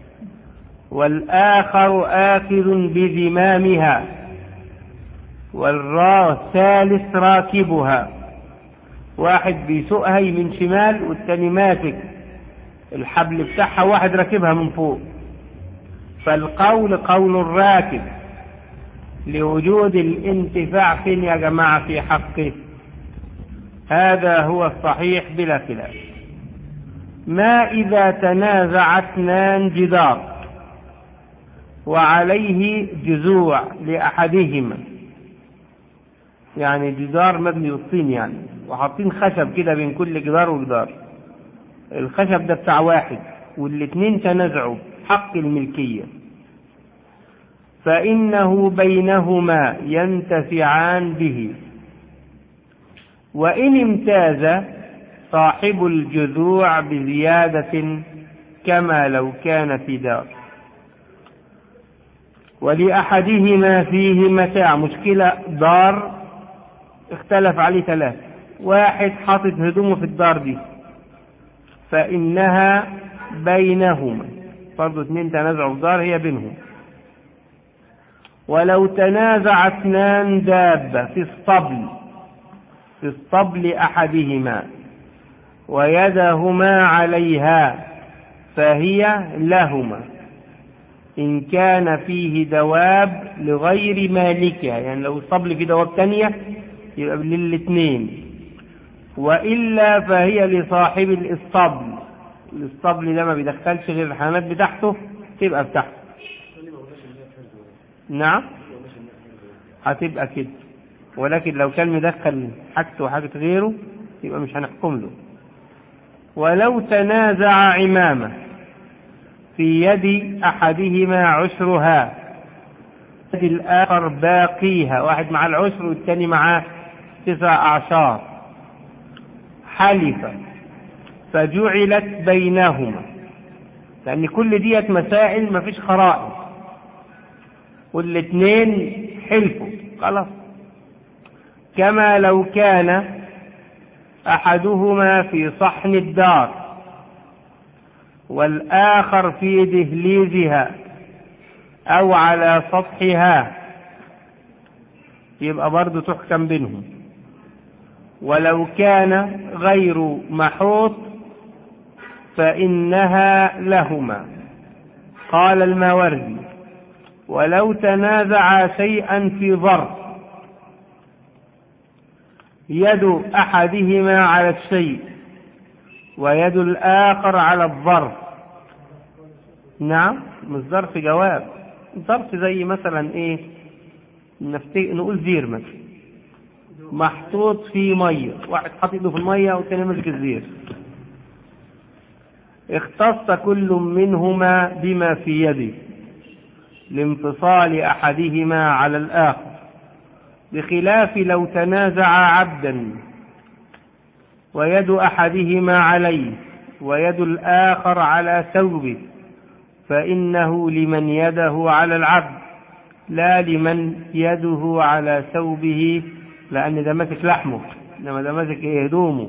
والآخر آخذ بزمامها والثالث راكبها واحد بيسوقها من شمال والتاني ماسك الحبل بتاعها واحد راكبها من فوق فالقول قول الراكب لوجود الانتفاع فين يا جماعة في حقه هذا هو الصحيح بلا خلاف ما إذا تنازع اثنان جدار وعليه جذوع لأحدهما يعني جدار مبني بالطين يعني وحاطين خشب كده بين كل جدار وجدار الخشب ده بتاع واحد والاتنين تنازعوا حق الملكية فإنه بينهما ينتفعان به وإن امتاز صاحب الجذوع بزيادة كما لو كان في دار ولأحدهما فيه متاع مشكلة دار اختلف عليه ثلاثة واحد حاطط هدومه في الدار دي فإنها بينهما برضه اثنين تنازعوا في دار هي بينهم ولو تنازع اثنان دابة في الصبل في الصبل أحدهما ويدهما عليها فهي لهما إن كان فيه دواب لغير مالكها يعني لو الصبل فيه دواب تانية يبقى للاثنين وإلا فهي لصاحب الإصطبل الإصطبل ده ما بيدخلش غير الحمامات بتاعته تبقى بتاعته نعم هتبقى كده ولكن لو كان مدخل حاجته وحاجة غيره يبقى مش هنحكم له ولو تنازع عمامة في يد أحدهما عشرها يد الآخر باقيها واحد مع العشر والتاني معاه تسع أعشار حلف فجعلت بينهما لأن كل ديت مسائل مفيش خرائط والاثنين حلفوا خلاص كما لو كان أحدهما في صحن الدار والآخر في دهليزها أو على سطحها يبقى برضه تحكم بينهم ولو كان غير محوط فإنها لهما قال الماوردي ولو تنازعا شيئا في ظرف يد أحدهما على الشيء ويد الآخر على الظرف نعم مش ظرف جواب ظرف زي مثلا ايه نفتي... نقول زير مثلا محطوط في ميه واحد حاطط ايده في الميه والتاني ماسك الزير اختص كل منهما بما في يده لانفصال احدهما على الاخر بخلاف لو تنازع عبدا ويد احدهما عليه ويد الاخر على ثوبه فانه لمن يده على العبد لا لمن يده على ثوبه لان ده ماسك لحمه انما ده ماسك ايه هدومه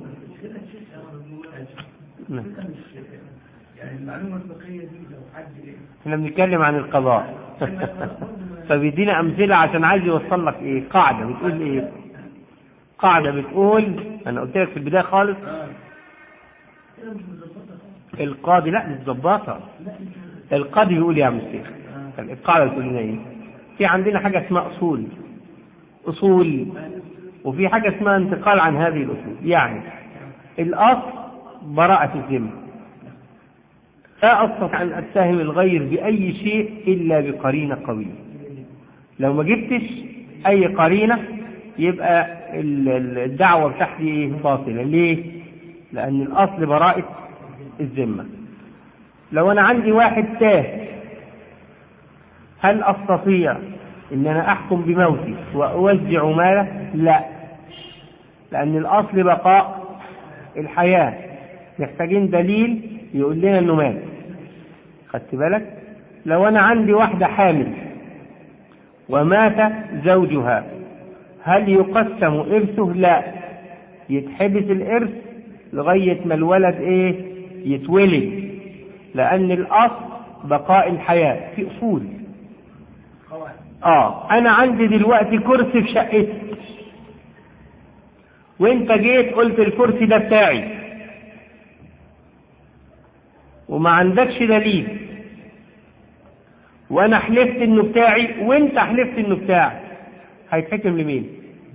نعم. يعني المعلومة الفقهية دي لو حد ايه احنا بنتكلم عن القضاء فبيدينا امثله عشان عايز يوصل لك ايه قاعده بتقول ايه قاعده بتقول انا قلت لك في البدايه خالص كده مش مظبطة القاضي لا مش ظباطه القاضي بيقول يا عم الشيخ القاعده بتقول لنا ايه في عندنا حاجه اسمها اصول اصول وفي حاجه اسمها انتقال عن هذه الاصول يعني الاصل براءه الذمه لا استطيع ان اتهم الغير باي شيء الا بقرينه قويه لو ما جبتش اي قرينه يبقى ال- ال- الدعوه بتاعتي ايه باطله ليه لان الاصل براءه الذمه لو انا عندي واحد تاه هل استطيع ان انا احكم بموتي واوزع ماله لا لان الاصل بقاء الحياه محتاجين دليل يقول لنا انه مات خدت بالك لو انا عندي واحده حامل ومات زوجها هل يقسم ارثه لا يتحبس الارث لغايه ما الولد ايه يتولد لان الاصل بقاء الحياه في اصول قواعد اه انا عندي دلوقتي كرسي في شقتي وانت جيت قلت الكرسي ده بتاعي وما عندكش دليل وانا حلفت انه بتاعي وانت حلفت انه بتاعك هيتحكم لمين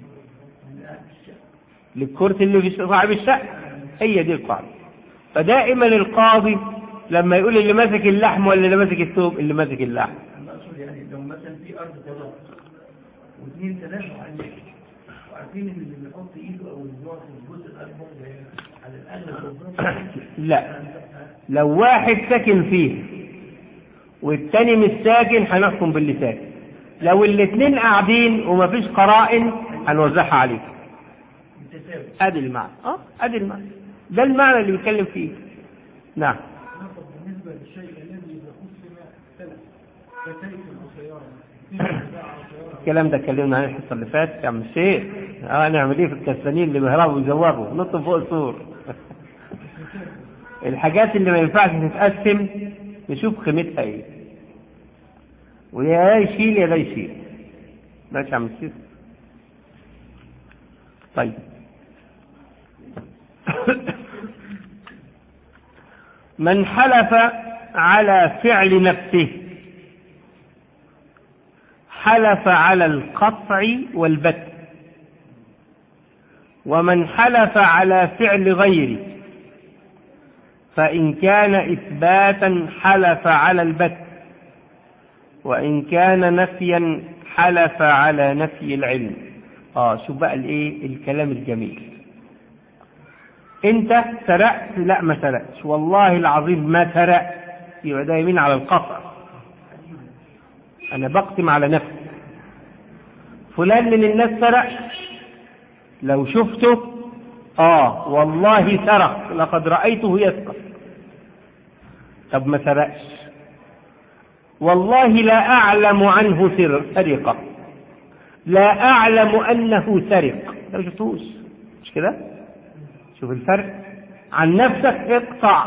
للكرسي اللي في صاحب الشقه هي دي القاعده فدائما القاضي لما يقول اللي ماسك اللحم ولا اللي ماسك الثوب اللي ماسك اللحم انا اقصد يعني لو مثلا في ارض فضاء واثنين تنازعوا عن نفسه وعارفين ان اللي بيحط ايده او اللي بيقعد في الجزء الاكبر ده على الاغلب ربنا لا لو واحد ساكن فيه والتاني مش ساكن هنحكم باللي ساكن لو الاتنين قاعدين ومفيش قرائن هنوزعها عليك متساوي ادي المعنى اه ادي المعنى ده المعنى اللي بيتكلم فيه نعم نقصد بالنسبة للشيء الذي إذا قسم ثلاث كسيف وسيارة في ساعة وسيارة الكلام ده اتكلمنا عنه الحصه اللي فاتت يا عم الشيخ اه نعمل ايه في الكسلانين اللي بيهربوا ويزوغوا نط فوق السور الحاجات اللي ما ينفعش تتقسم نشوف قيمتها ايه ويا ده يشيل يا ده يشيل ماشي يا عم الشيخ طيب من حلف على فعل نفسه حلف على القطع والبت ومن حلف على فعل غيره فإن كان إثباتا حلف على البت وإن كان نفيا حلف على نفي العلم اه شوف بقى الايه الكلام الجميل انت سرقت لا ما سرقتش والله العظيم ما سرقت يبقى ده يمين على القطع انا بقسم على نفسي فلان من الناس سرق لو شفته اه والله سرق لقد رايته يسرق طب ما سرقش والله لا اعلم عنه سر سرقه لا اعلم انه سرق ما شفتوش مش كده شوف الفرق عن نفسك اقطع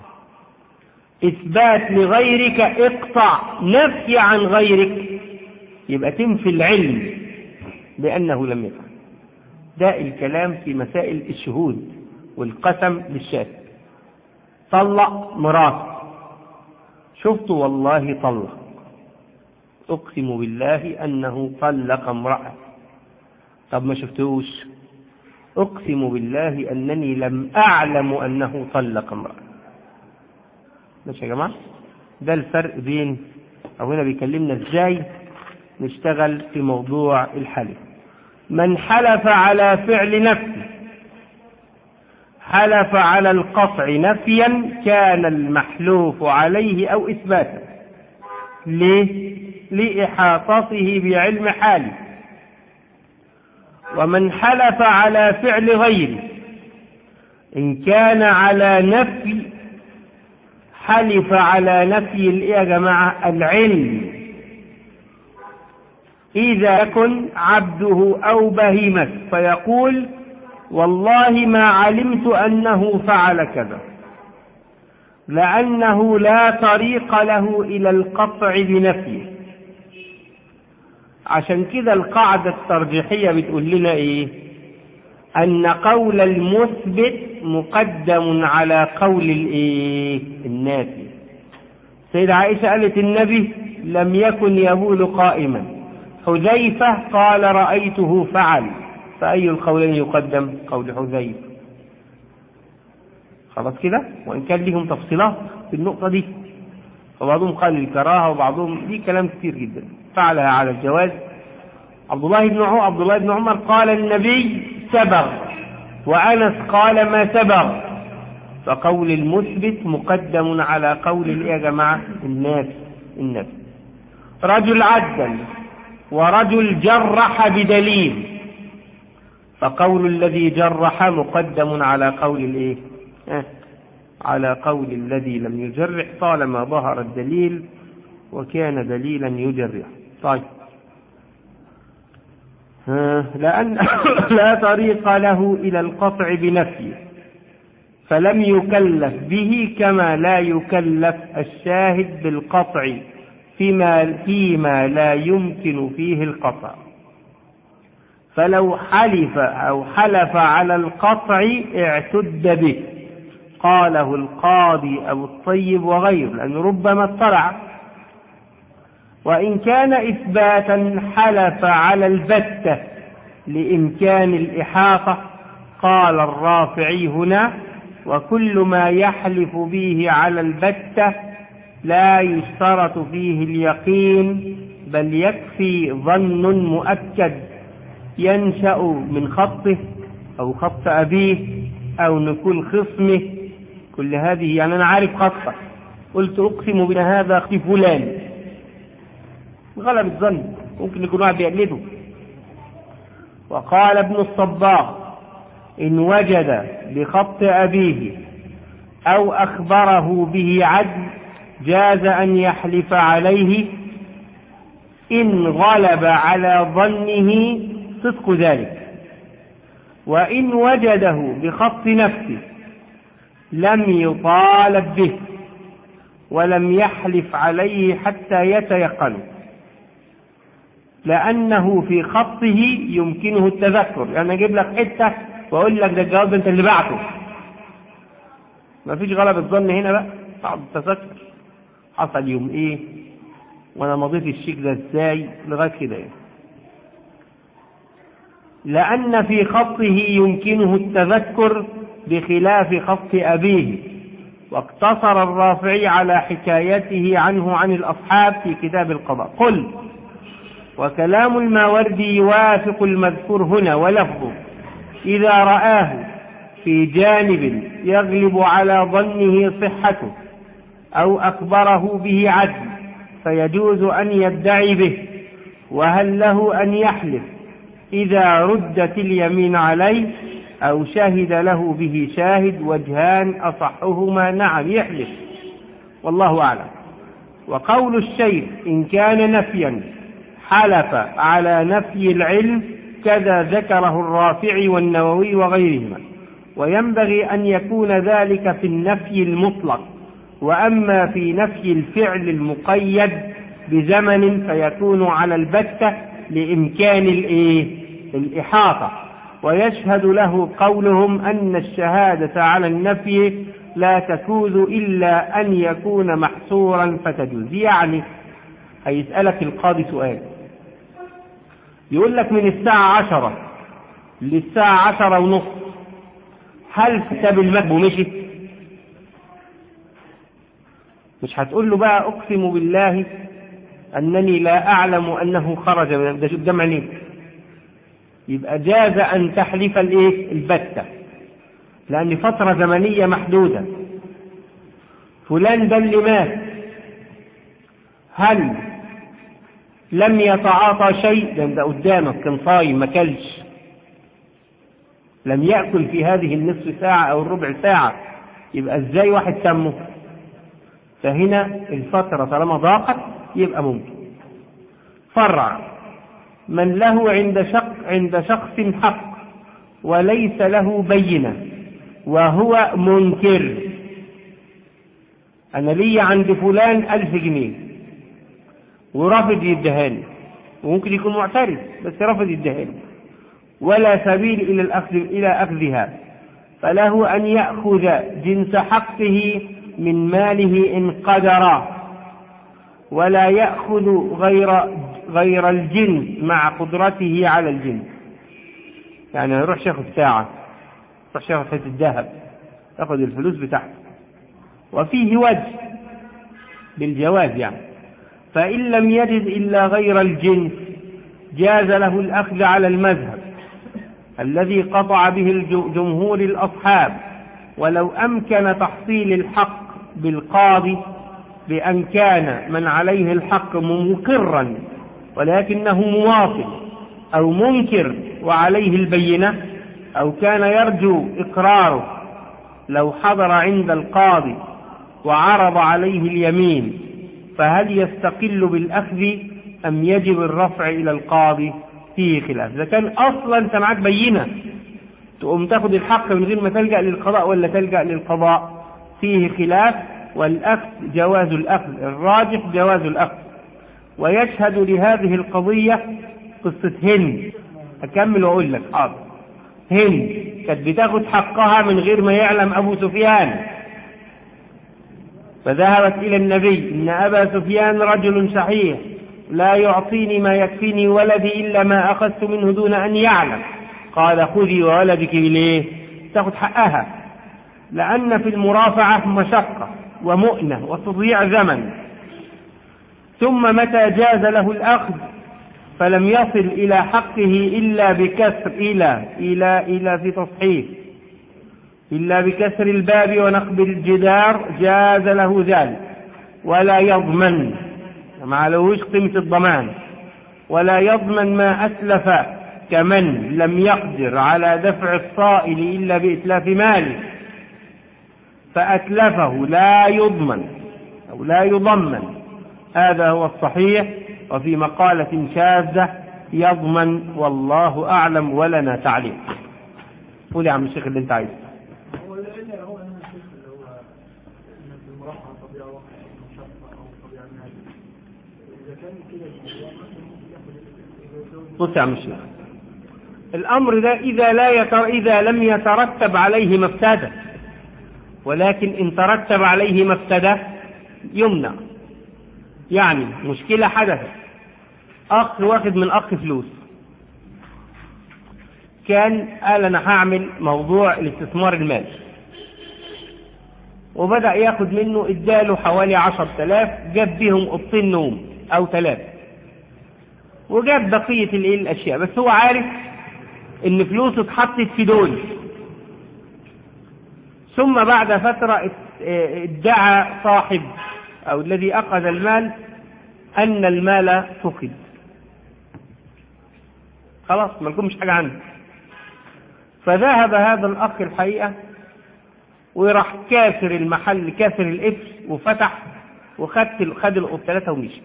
اثبات لغيرك اقطع نفي عن غيرك يبقى تنفي العلم بأنه لم يفعل ده الكلام في مسائل الشهود والقسم للشاهد طلق مراته شفت والله طلق أقسم بالله أنه طلق امرأة طب ما شفتوش أقسم بالله أنني لم أعلم أنه طلق امرأة ماشي يا جماعة ده الفرق بين أو هنا بيكلمنا إزاي نشتغل في موضوع الحلف من حلف على فعل نفسه حلف على القطع نفيا كان المحلوف عليه أو إثباتا ليه؟ لإحاطته بعلم حاله ومن حلف على فعل غيره إن كان على نفي حلف على نفي الإيه يا جماعة العلم إذا يكن عبده أو بهيمة فيقول والله ما علمت أنه فعل كذا لأنه لا طريق له إلى القطع بنفيه عشان كده القاعدة الترجيحية بتقول لنا إيه أن قول المثبت مقدم على قول الإيه النافي سيدة عائشة قالت النبي لم يكن يبول قائما حذيفة قال رأيته فعل فأي القولين يقدم قول حذيفة خلاص كده وإن كان لهم تفصيلات في النقطة دي فبعضهم قال الكراهة وبعضهم ليه كلام كتير جدا فعلها على الجواز عبد الله بن عمر عبد الله بن عمر قال النبي سبغ وأنس قال ما سبغ فقول المثبت مقدم على قول الايه يا جماعة الناس الناس رجل عدل ورجل جرح بدليل فقول الذي جرح مقدم على قول الايه آه. على قول الذي لم يجرح طالما ظهر الدليل وكان دليلا يجرح طيب آه. لأن لا طريق له إلى القطع بنفيه فلم يكلف به كما لا يكلف الشاهد بالقطع فيما, فيما لا يمكن فيه القطع فلو حلف أو حلف على القطع اعتد به قاله القاضي أبو الطيب وغيره لأنه ربما اطلع وإن كان إثباتا حلف على البتة لإمكان الإحاطة قال الرافعي هنا وكل ما يحلف به على البتة لا يشترط فيه اليقين بل يكفي ظن مؤكد ينشأ من خطه أو خط أبيه أو نكون خصمه كل هذه يعني أنا عارف خطه قلت أقسم بأن هذا أخي فلان غلب الظن ممكن يكون واحد بيقلده وقال ابن الصباغ إن وجد بخط أبيه أو أخبره به عدل جاز أن يحلف عليه إن غلب على ظنه صدق ذلك وإن وجده بخط نفسه لم يطالب به ولم يحلف عليه حتى يتيقنه لأنه في خطه يمكنه التذكر يعني أجيب لك حتة وأقول لك ده الجواب أنت اللي بعته ما فيش غلبة ظن هنا بقى صعب التذكر حصل يوم إيه وأنا مضيت الشيك ده إزاي لغاية كده يعني. لأن في خطه يمكنه التذكر بخلاف خط أبيه واقتصر الرافعي على حكايته عنه عن الأصحاب في كتاب القضاء قل وكلام الماوردي يوافق المذكور هنا ولفظه إذا رآه في جانب يغلب على ظنه صحته أو أخبره به عدل فيجوز أن يدعي به وهل له أن يحلف إذا ردت اليمين عليه أو شهد له به شاهد وجهان أصحهما نعم يحلف والله أعلم وقول الشيخ إن كان نفيا حلف على نفي العلم كذا ذكره الرافعي والنووي وغيرهما وينبغي أن يكون ذلك في النفي المطلق وأما في نفي الفعل المقيد بزمن فيكون على البتة لإمكان الإيه الإحاطة ويشهد له قولهم أن الشهادة على النفي لا تجوز إلا أن يكون محصورا فتجوز يعني هيسألك القاضي سؤال يقول لك من الساعة عشرة للساعة عشرة ونص هل ساب المكب ومشي مش هتقول له بقى أقسم بالله أنني لا أعلم أنه خرج من ده جمع ليك يبقى جاز أن تحلف الإيه البتة لأن فترة زمنية محدودة فلان ده اللي مات هل لم يتعاطى شيء ده, ده قدامك كان صايم ما كلش لم يأكل في هذه النصف ساعة أو الربع ساعة يبقى ازاي واحد سمه فهنا الفترة طالما ضاقت يبقى ممكن فرع من له عند شق عند شخص حق وليس له بينة وهو منكر أنا لي عند فلان ألف جنيه ورافض يدهاني وممكن يكون معترف بس رافض يدهاني ولا سبيل إلى الأخذ إلى أخذها فله أن يأخذ جنس حقه من ماله إن قدر ولا يأخذ غير غير الجنس مع قدرته على الجنس يعني يروح ياخذ ساعة يروح ياخذ حتة الذهب ياخذ الفلوس بتاعته وفيه وجه بالجواز يعني فإن لم يجد إلا غير الجنس جاز له الأخذ على المذهب الذي قطع به جمهور الأصحاب ولو أمكن تحصيل الحق بالقاضي بأن كان من عليه الحق مقرا ولكنه مواطن أو منكر وعليه البينة أو كان يرجو إقراره لو حضر عند القاضي وعرض عليه اليمين فهل يستقل بالأخذ أم يجب الرفع إلى القاضي فيه خلاف إذا كان أصلا أنت معاك بينة تقوم تاخد الحق من غير ما تلجأ للقضاء ولا تلجأ للقضاء فيه خلاف والأخذ جواز الأخذ الراجح جواز الأخذ ويشهد لهذه القضية قصة هند أكمل وأقول لك حاضر هند كانت بتاخد حقها من غير ما يعلم أبو سفيان فذهبت إلى النبي إن أبا سفيان رجل شحيح لا يعطيني ما يكفيني ولدي إلا ما أخذت منه دون أن يعلم قال خذي وولدك إليه تاخذ حقها لأن في المرافعة مشقة ومؤنة وتضيع زمن ثم متى جاز له الأخذ فلم يصل إلى حقه إلا بكسر إلى إلى إلى في تصحيح إلا بكسر الباب ونقب الجدار جاز له ذلك ولا يضمن ما علوش قيمة الضمان ولا يضمن ما أسلف كمن لم يقدر على دفع الصائل إلا بإتلاف ماله فأتلفه لا يضمن أو لا يضمن هذا هو الصحيح وفي مقالة شاذة يضمن والله أعلم ولنا تعليم قول يا عم الشيخ اللي انت عايزه هو اللي هو انا الشيخ اللي هو ان في المرافعه طبيعه واحده او مشقه او طبيعه نادره اذا كان كده بص يا عم الشيخ الأمر ده إذا لا يتر... إذا لم يترتب عليه مفسدة ولكن إن ترتب عليه مفسدة يمنع يعني مشكلة حدثت أخ واخد من أخ فلوس كان قال أنا هعمل موضوع الاستثمار المالي وبدأ ياخد منه اداله حوالي عشر تلاف جاب بيهم قطين نوم أو ثلاثة وجاب بقية الايه الأشياء بس هو عارف إن فلوسه اتحطت في دول ثم بعد فترة ادعى صاحب أو الذي أخذ المال أن المال فقد خلاص ما لكمش حاجة عنه فذهب هذا الأخ الحقيقة وراح كاسر المحل كاسر الإفس وفتح وخد خد الثلاثة ومشي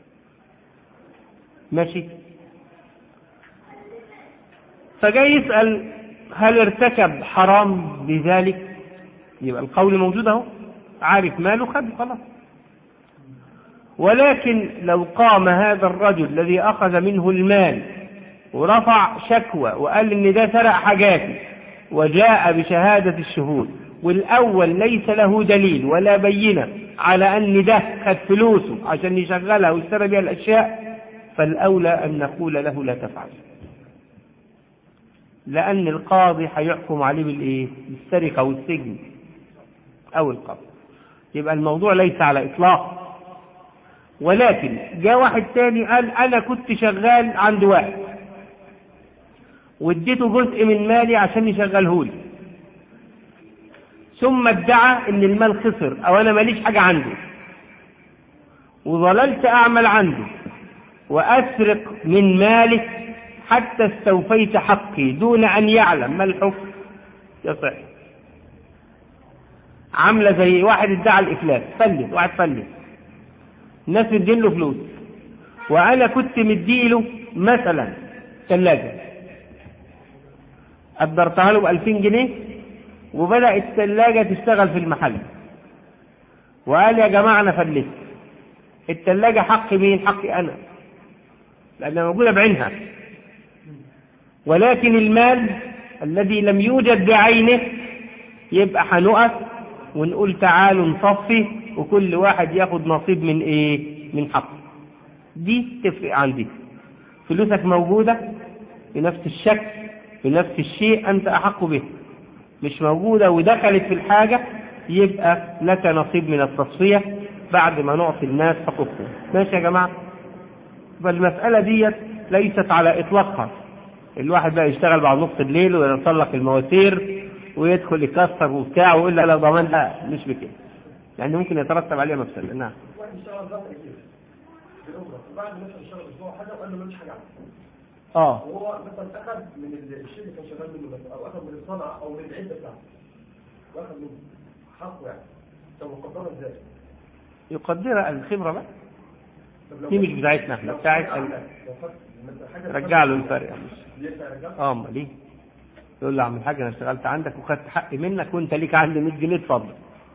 ماشي فجاي يسأل هل ارتكب حرام بذلك يبقى القول موجود اهو عارف ماله خد خلاص ولكن لو قام هذا الرجل الذي أخذ منه المال ورفع شكوى وقال ان ده سرق حاجاتي وجاء بشهادة الشهود والأول ليس له دليل ولا بينة على أن ده خد فلوسه عشان يشغلها واشترى بها الأشياء فالأولى أن نقول له لا تفعل لأن القاضي هيحكم عليه بالإيه؟ بالسرقة والسجن أو القبض يبقى الموضوع ليس على إطلاق ولكن جاء واحد تاني قال أنا كنت شغال عند واحد واديته جزء من مالي عشان يشغله لي ثم ادعى ان المال خسر او انا ماليش حاجة عنده وظللت اعمل عنده واسرق من ماله حتى استوفيت حقي دون ان يعلم ما الحكم يصح عاملة زي واحد ادعى الافلاس فلس واحد فلس الناس مدين له فلوس وانا كنت مديله مثلا ثلاجة قدرتها له ب 2000 جنيه وبدأ الثلاجة تشتغل في المحل وقال يا جماعة أنا فلست الثلاجة حق مين؟ حقي أنا لأنها موجودة بعينها ولكن المال الذي لم يوجد بعينه يبقى هنقف ونقول تعالوا نصفي وكل واحد ياخد نصيب من ايه؟ من حقه. دي تفرق عن دي. فلوسك موجودة بنفس الشكل بنفس الشيء أنت أحق به. مش موجودة ودخلت في الحاجة يبقى لك نصيب من التصفية بعد ما نعطي الناس حقوقهم ماشي يا جماعة فالمسألة ديت ليست على إطلاقها الواحد بقى يشتغل بعد نص الليل ويتسلق المواسير ويدخل يكسر وبتاع ويقول لا لا ضمان لا مش بكده يعني ممكن يترتب عليها مفسدة نعم واحد اشتغل ضغط كتير بالأجرة وبعد مثلا اشتغل أسبوع حاجة وقال له ماليش حاجة عنده اه وهو مثلا أخذ من الشيء اللي كان شغال منه بس أو أخذ من الصنعة أو من العدة بتاعته وأخذ منه حقه يعني طب وقدرها إزاي؟ يقدرها الخبرة بقى طب لو دي مش بتاعتنا احنا بتاعت ال- لو فك- مثلا حاجة رجع له الفرق يا مش ينفع يرجعها؟ اه امال ايه يقول له يا عم الحاج انا اشتغلت عندك وخدت حقي منك وانت ليك عندي 100 جنيه اتفضل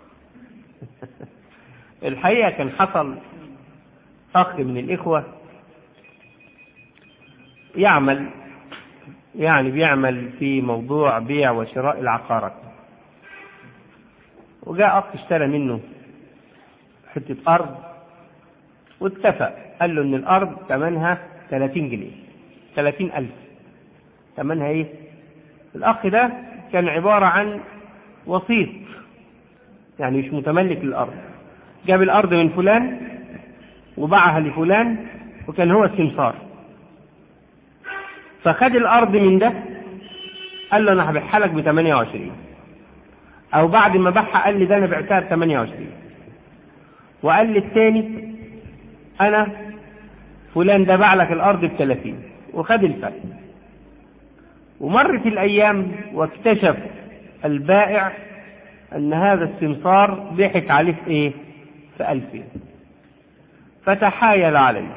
الحقيقه كان حصل اخ من الاخوه يعمل يعني بيعمل في موضوع بيع وشراء العقارات وجاء اخ اشترى منه حته ارض واتفق قال له ان الارض ثمنها 30 جنيه 30 الف ثمنها ايه الاخ ده كان عبارة عن وسيط يعني مش متملك للارض جاب الارض من فلان وباعها لفلان وكان هو السمسار فخد الارض من ده قال له انا هبيعها لك ب 28 او بعد ما باعها قال لي ده انا بعتها ب 28 وقال للتاني انا فلان ده باع لك الارض ب 30 وخد الفرق ومرت الايام واكتشف البائع ان هذا السمسار ضحك عليه في ايه في ألفين فتحايل عليه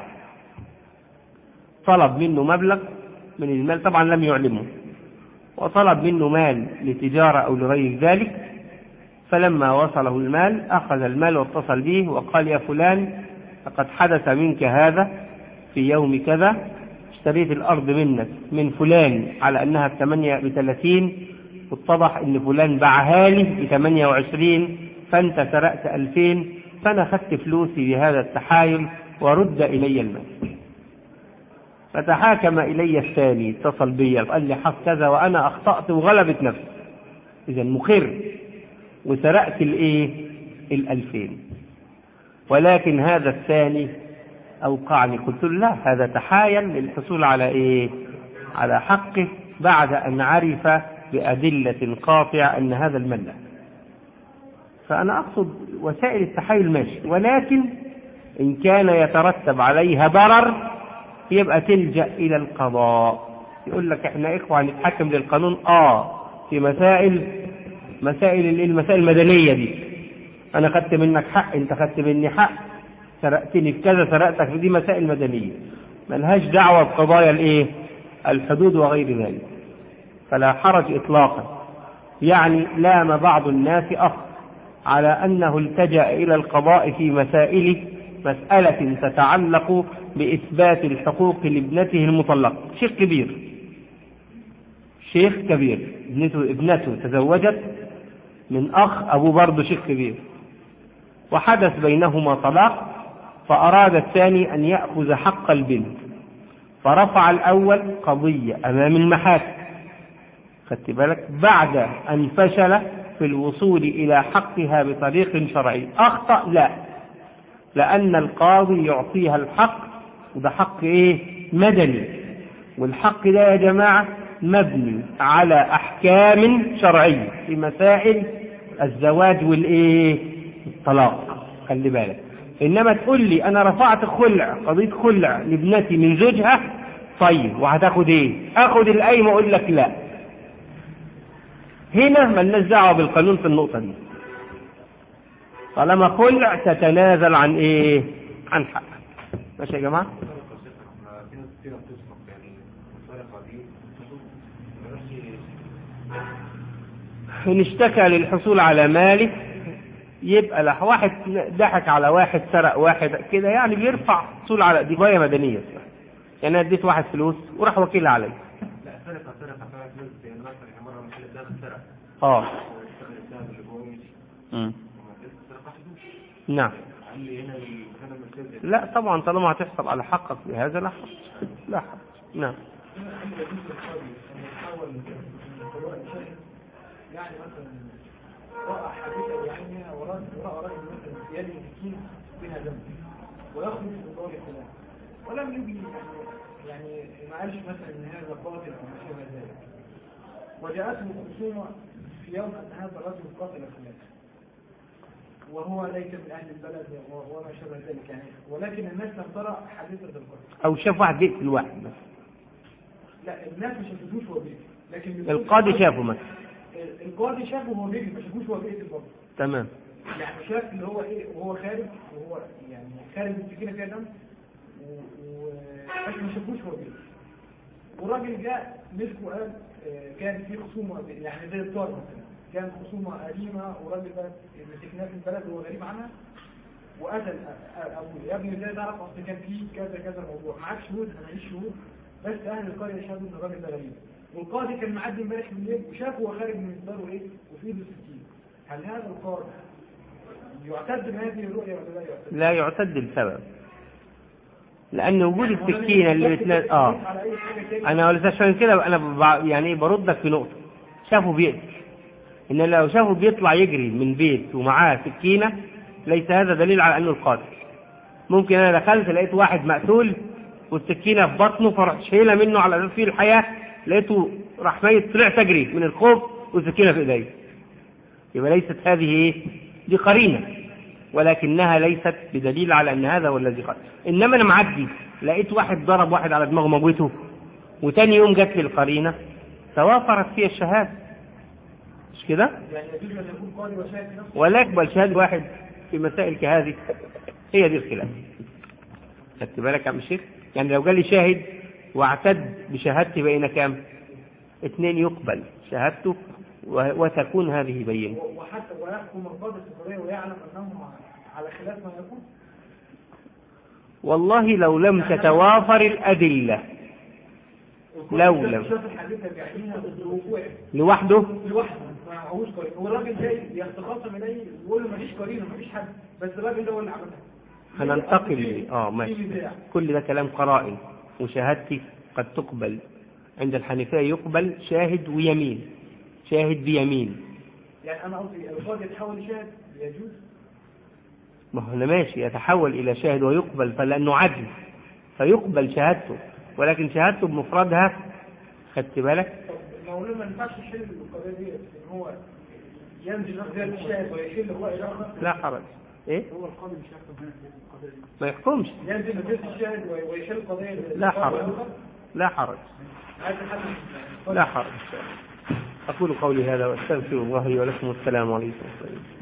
طلب منه مبلغ من المال طبعا لم يعلمه وطلب منه مال لتجارة أو لغير ذلك فلما وصله المال أخذ المال واتصل به وقال يا فلان لقد حدث منك هذا في يوم كذا اشتريت الأرض منك من فلان على أنها بثمانية بثلاثين واتضح أن فلان باعها لي بثمانية وعشرين فأنت سرقت ألفين فأنا أخذت فلوسي بهذا التحايل ورد إلي المال فتحاكم إلي الثاني اتصل بي قال لي حص كذا وأنا أخطأت وغلبت نفسي إذا مخر وسرقت الإيه الألفين ولكن هذا الثاني أوقعني قلت له لا هذا تحايل للحصول على إيه على حقه بعد أن عرف بأدلة قاطعة أن هذا المال له فأنا أقصد وسائل التحايل ماشي ولكن إن كان يترتب عليها ضرر يبقى تلجأ إلى القضاء يقول لك إحنا إخوة هنتحكم للقانون آه في مسائل مسائل ال- المسائل المدنية دي أنا خدت منك حق أنت خدت مني حق سرقتني في كذا سرقتك في دي مسائل مدنية ملهاش دعوة بقضايا الإيه الحدود وغير ذلك فلا حرج إطلاقا يعني لام بعض الناس أخ على أنه التجأ إلى القضاء في مسائل مسألة تتعلق بإثبات الحقوق لابنته المطلقة شيخ كبير شيخ كبير ابنته ابنته تزوجت من أخ أبو برضه شيخ كبير وحدث بينهما طلاق فأراد الثاني أن يأخذ حق البنت فرفع الأول قضية أمام المحاكم خدت بالك بعد أن فشل في الوصول إلى حقها بطريق شرعي أخطأ لا لأن القاضي يعطيها الحق وده حق إيه مدني والحق ده يا جماعة مبني على أحكام شرعية في مسائل الزواج والإيه الطلاق خلي بالك إنما تقول لي أنا رفعت خلع قضية خلع لابنتي من زوجها طيب وهتاخد إيه آخد القايمة أقول لك لا هنا ملناش دعوة بالقانون في النقطة دي طالما خلع تتنازل عن إيه عن حقك ماشي يا جماعة في ناس كتير بتسبق يعني الفرقة دي إن اشتكى للحصول على ماله يبقى له واحد ضحك على واحد سرق واحد كده يعني بيرفع حصول على دي قضية مدنية يعني أنا اديت واحد فلوس وراح وكيل علي لا سرقة سرقة فيها فلوس يعني مثلا يعني مرة محل الدهب سرق اه واشتغل الدهب اللي جوه ومشي مم. وما فيش سرقة حدود نعم قال لي هنا المكان المرتد لا طبعا طالما هتحصل على حقك بهذا لا حرج لا حرج نعم يعني مثلا رأى حديثة بعينها ورأى ورأى رجل مثلا في يده سكين بها دم ويخرج من دور الخلاف ولم يجي يعني يعني ما قالش مثلا ان هذا قاتل او ما شابه ذلك وجاءته خصومة في يوم ان هذا الرجل قاتل خلاف وهو ليس من اهل البلد و- وما شابه ذلك يعني ولكن الناس لم ترى حادثة القتل أو شاف واحد بيقتل واحد بس لا الناس ما شافوش وهو بيقتل لكن القاضي شافه مثلا القاضي شافه وهو بيجري ما شافوش وهو بيقتل برضه تمام يعني شاف اللي هو ايه وهو خارج وهو يعني خارج السكينه فيها دم و- و بس ما شافوش وهو بيجري والراجل جاء مسكه قال آه، كان في خصومه يعني زي الطار مثلا كان خصومه قديمه وراجل بقى مسكناه في البلد وهو غريب عنها وقتل أ- أ- ابوه يا ابني ازاي تعرف اصل كان في كذا كذا موضوع معاك شهود انا معيش شهود بس اهل القريه شافوا ان الراجل ده غريب والقاضي كان معدي امبارح بالليل وشافه وهو خارج من داره ايه وفي ايده سكين هل هذا القاضي يعتد بهذه الرؤيه ولا لا يعتد؟ لا يعتد لسبب لأن وجود السكينة اللي بتنازل اه على اي حاجه تاني أنا قلت عشان كده أنا ب- يعني إيه بردك في نقطة شافه بيقتل إن لو شافه بيطلع يجري من بيت ومعاه سكينة ليس هذا دليل على أنه القاتل ممكن أنا دخلت لقيت واحد مقتول والسكينة في بطنه فرحت شايلها منه على أساس فيه الحياة لقيته راح ميت طلع تجري من الخوف والسكينة في إيديه يبقى ليست هذه إيه؟ دي قرينة ولكنها ليست بدليل على أن هذا هو الذي قتل إنما أنا معدي لقيت واحد ضرب واحد على دماغه موته وتاني يوم جت لي القرينة توافرت فيها الشهادة مش كده؟ يعني يجوز ان يكون قاضي وشاهد في نفسه ولا يقبل شهادة واحد في مسائل كهذه هي دي الخلاف خدت بالك يا عم الشيخ يعني لو جالي شاهد واعتد بشهادتي بين كام اثنين يقبل شهادته و- وتكون هذه بينة و- وحتى ويحكم القاضي القضيه ويعلم انهم على خلاف ما يكون والله لو لم تتوافر الأدلة لو لم. شاف الحادثه بعينها بالوقوع لوحده لوحده ما معهوش قرينه والراجل جاي يتخاصم اليه يقول له مفيش قرينه مفيش حد بس الراجل ده هو اللي عملها هننتقل ل- اه في ماشي نزاع. كل ده كلام قرائن وشهادتي قد تقبل عند الحنفية يقبل شاهد ويمين شاهد بيمين يعني انا قصدي القاضي يتحول لشاهد يجوز ما هو أنا ماشي يتحول إلى شاهد ويقبل فلأنه عدل فيقبل شهادته ولكن شهادته بمفردها خدت بالك طب المولى ما ينفعش يحل القضيه دي ان هو ينزل غير الشاهد ويحل الراي الاخر لا حرج إيه هو القاضي مش هيحكم هنا في القضيه دي ما يحكمش ينزل غير الشاهد وي- ويحل القضيه لا حرج لا حرج عايز حل لا حرج أقول قولي هذا وأستغفر الله لي ولكم والسلام عليكم ورحمة الله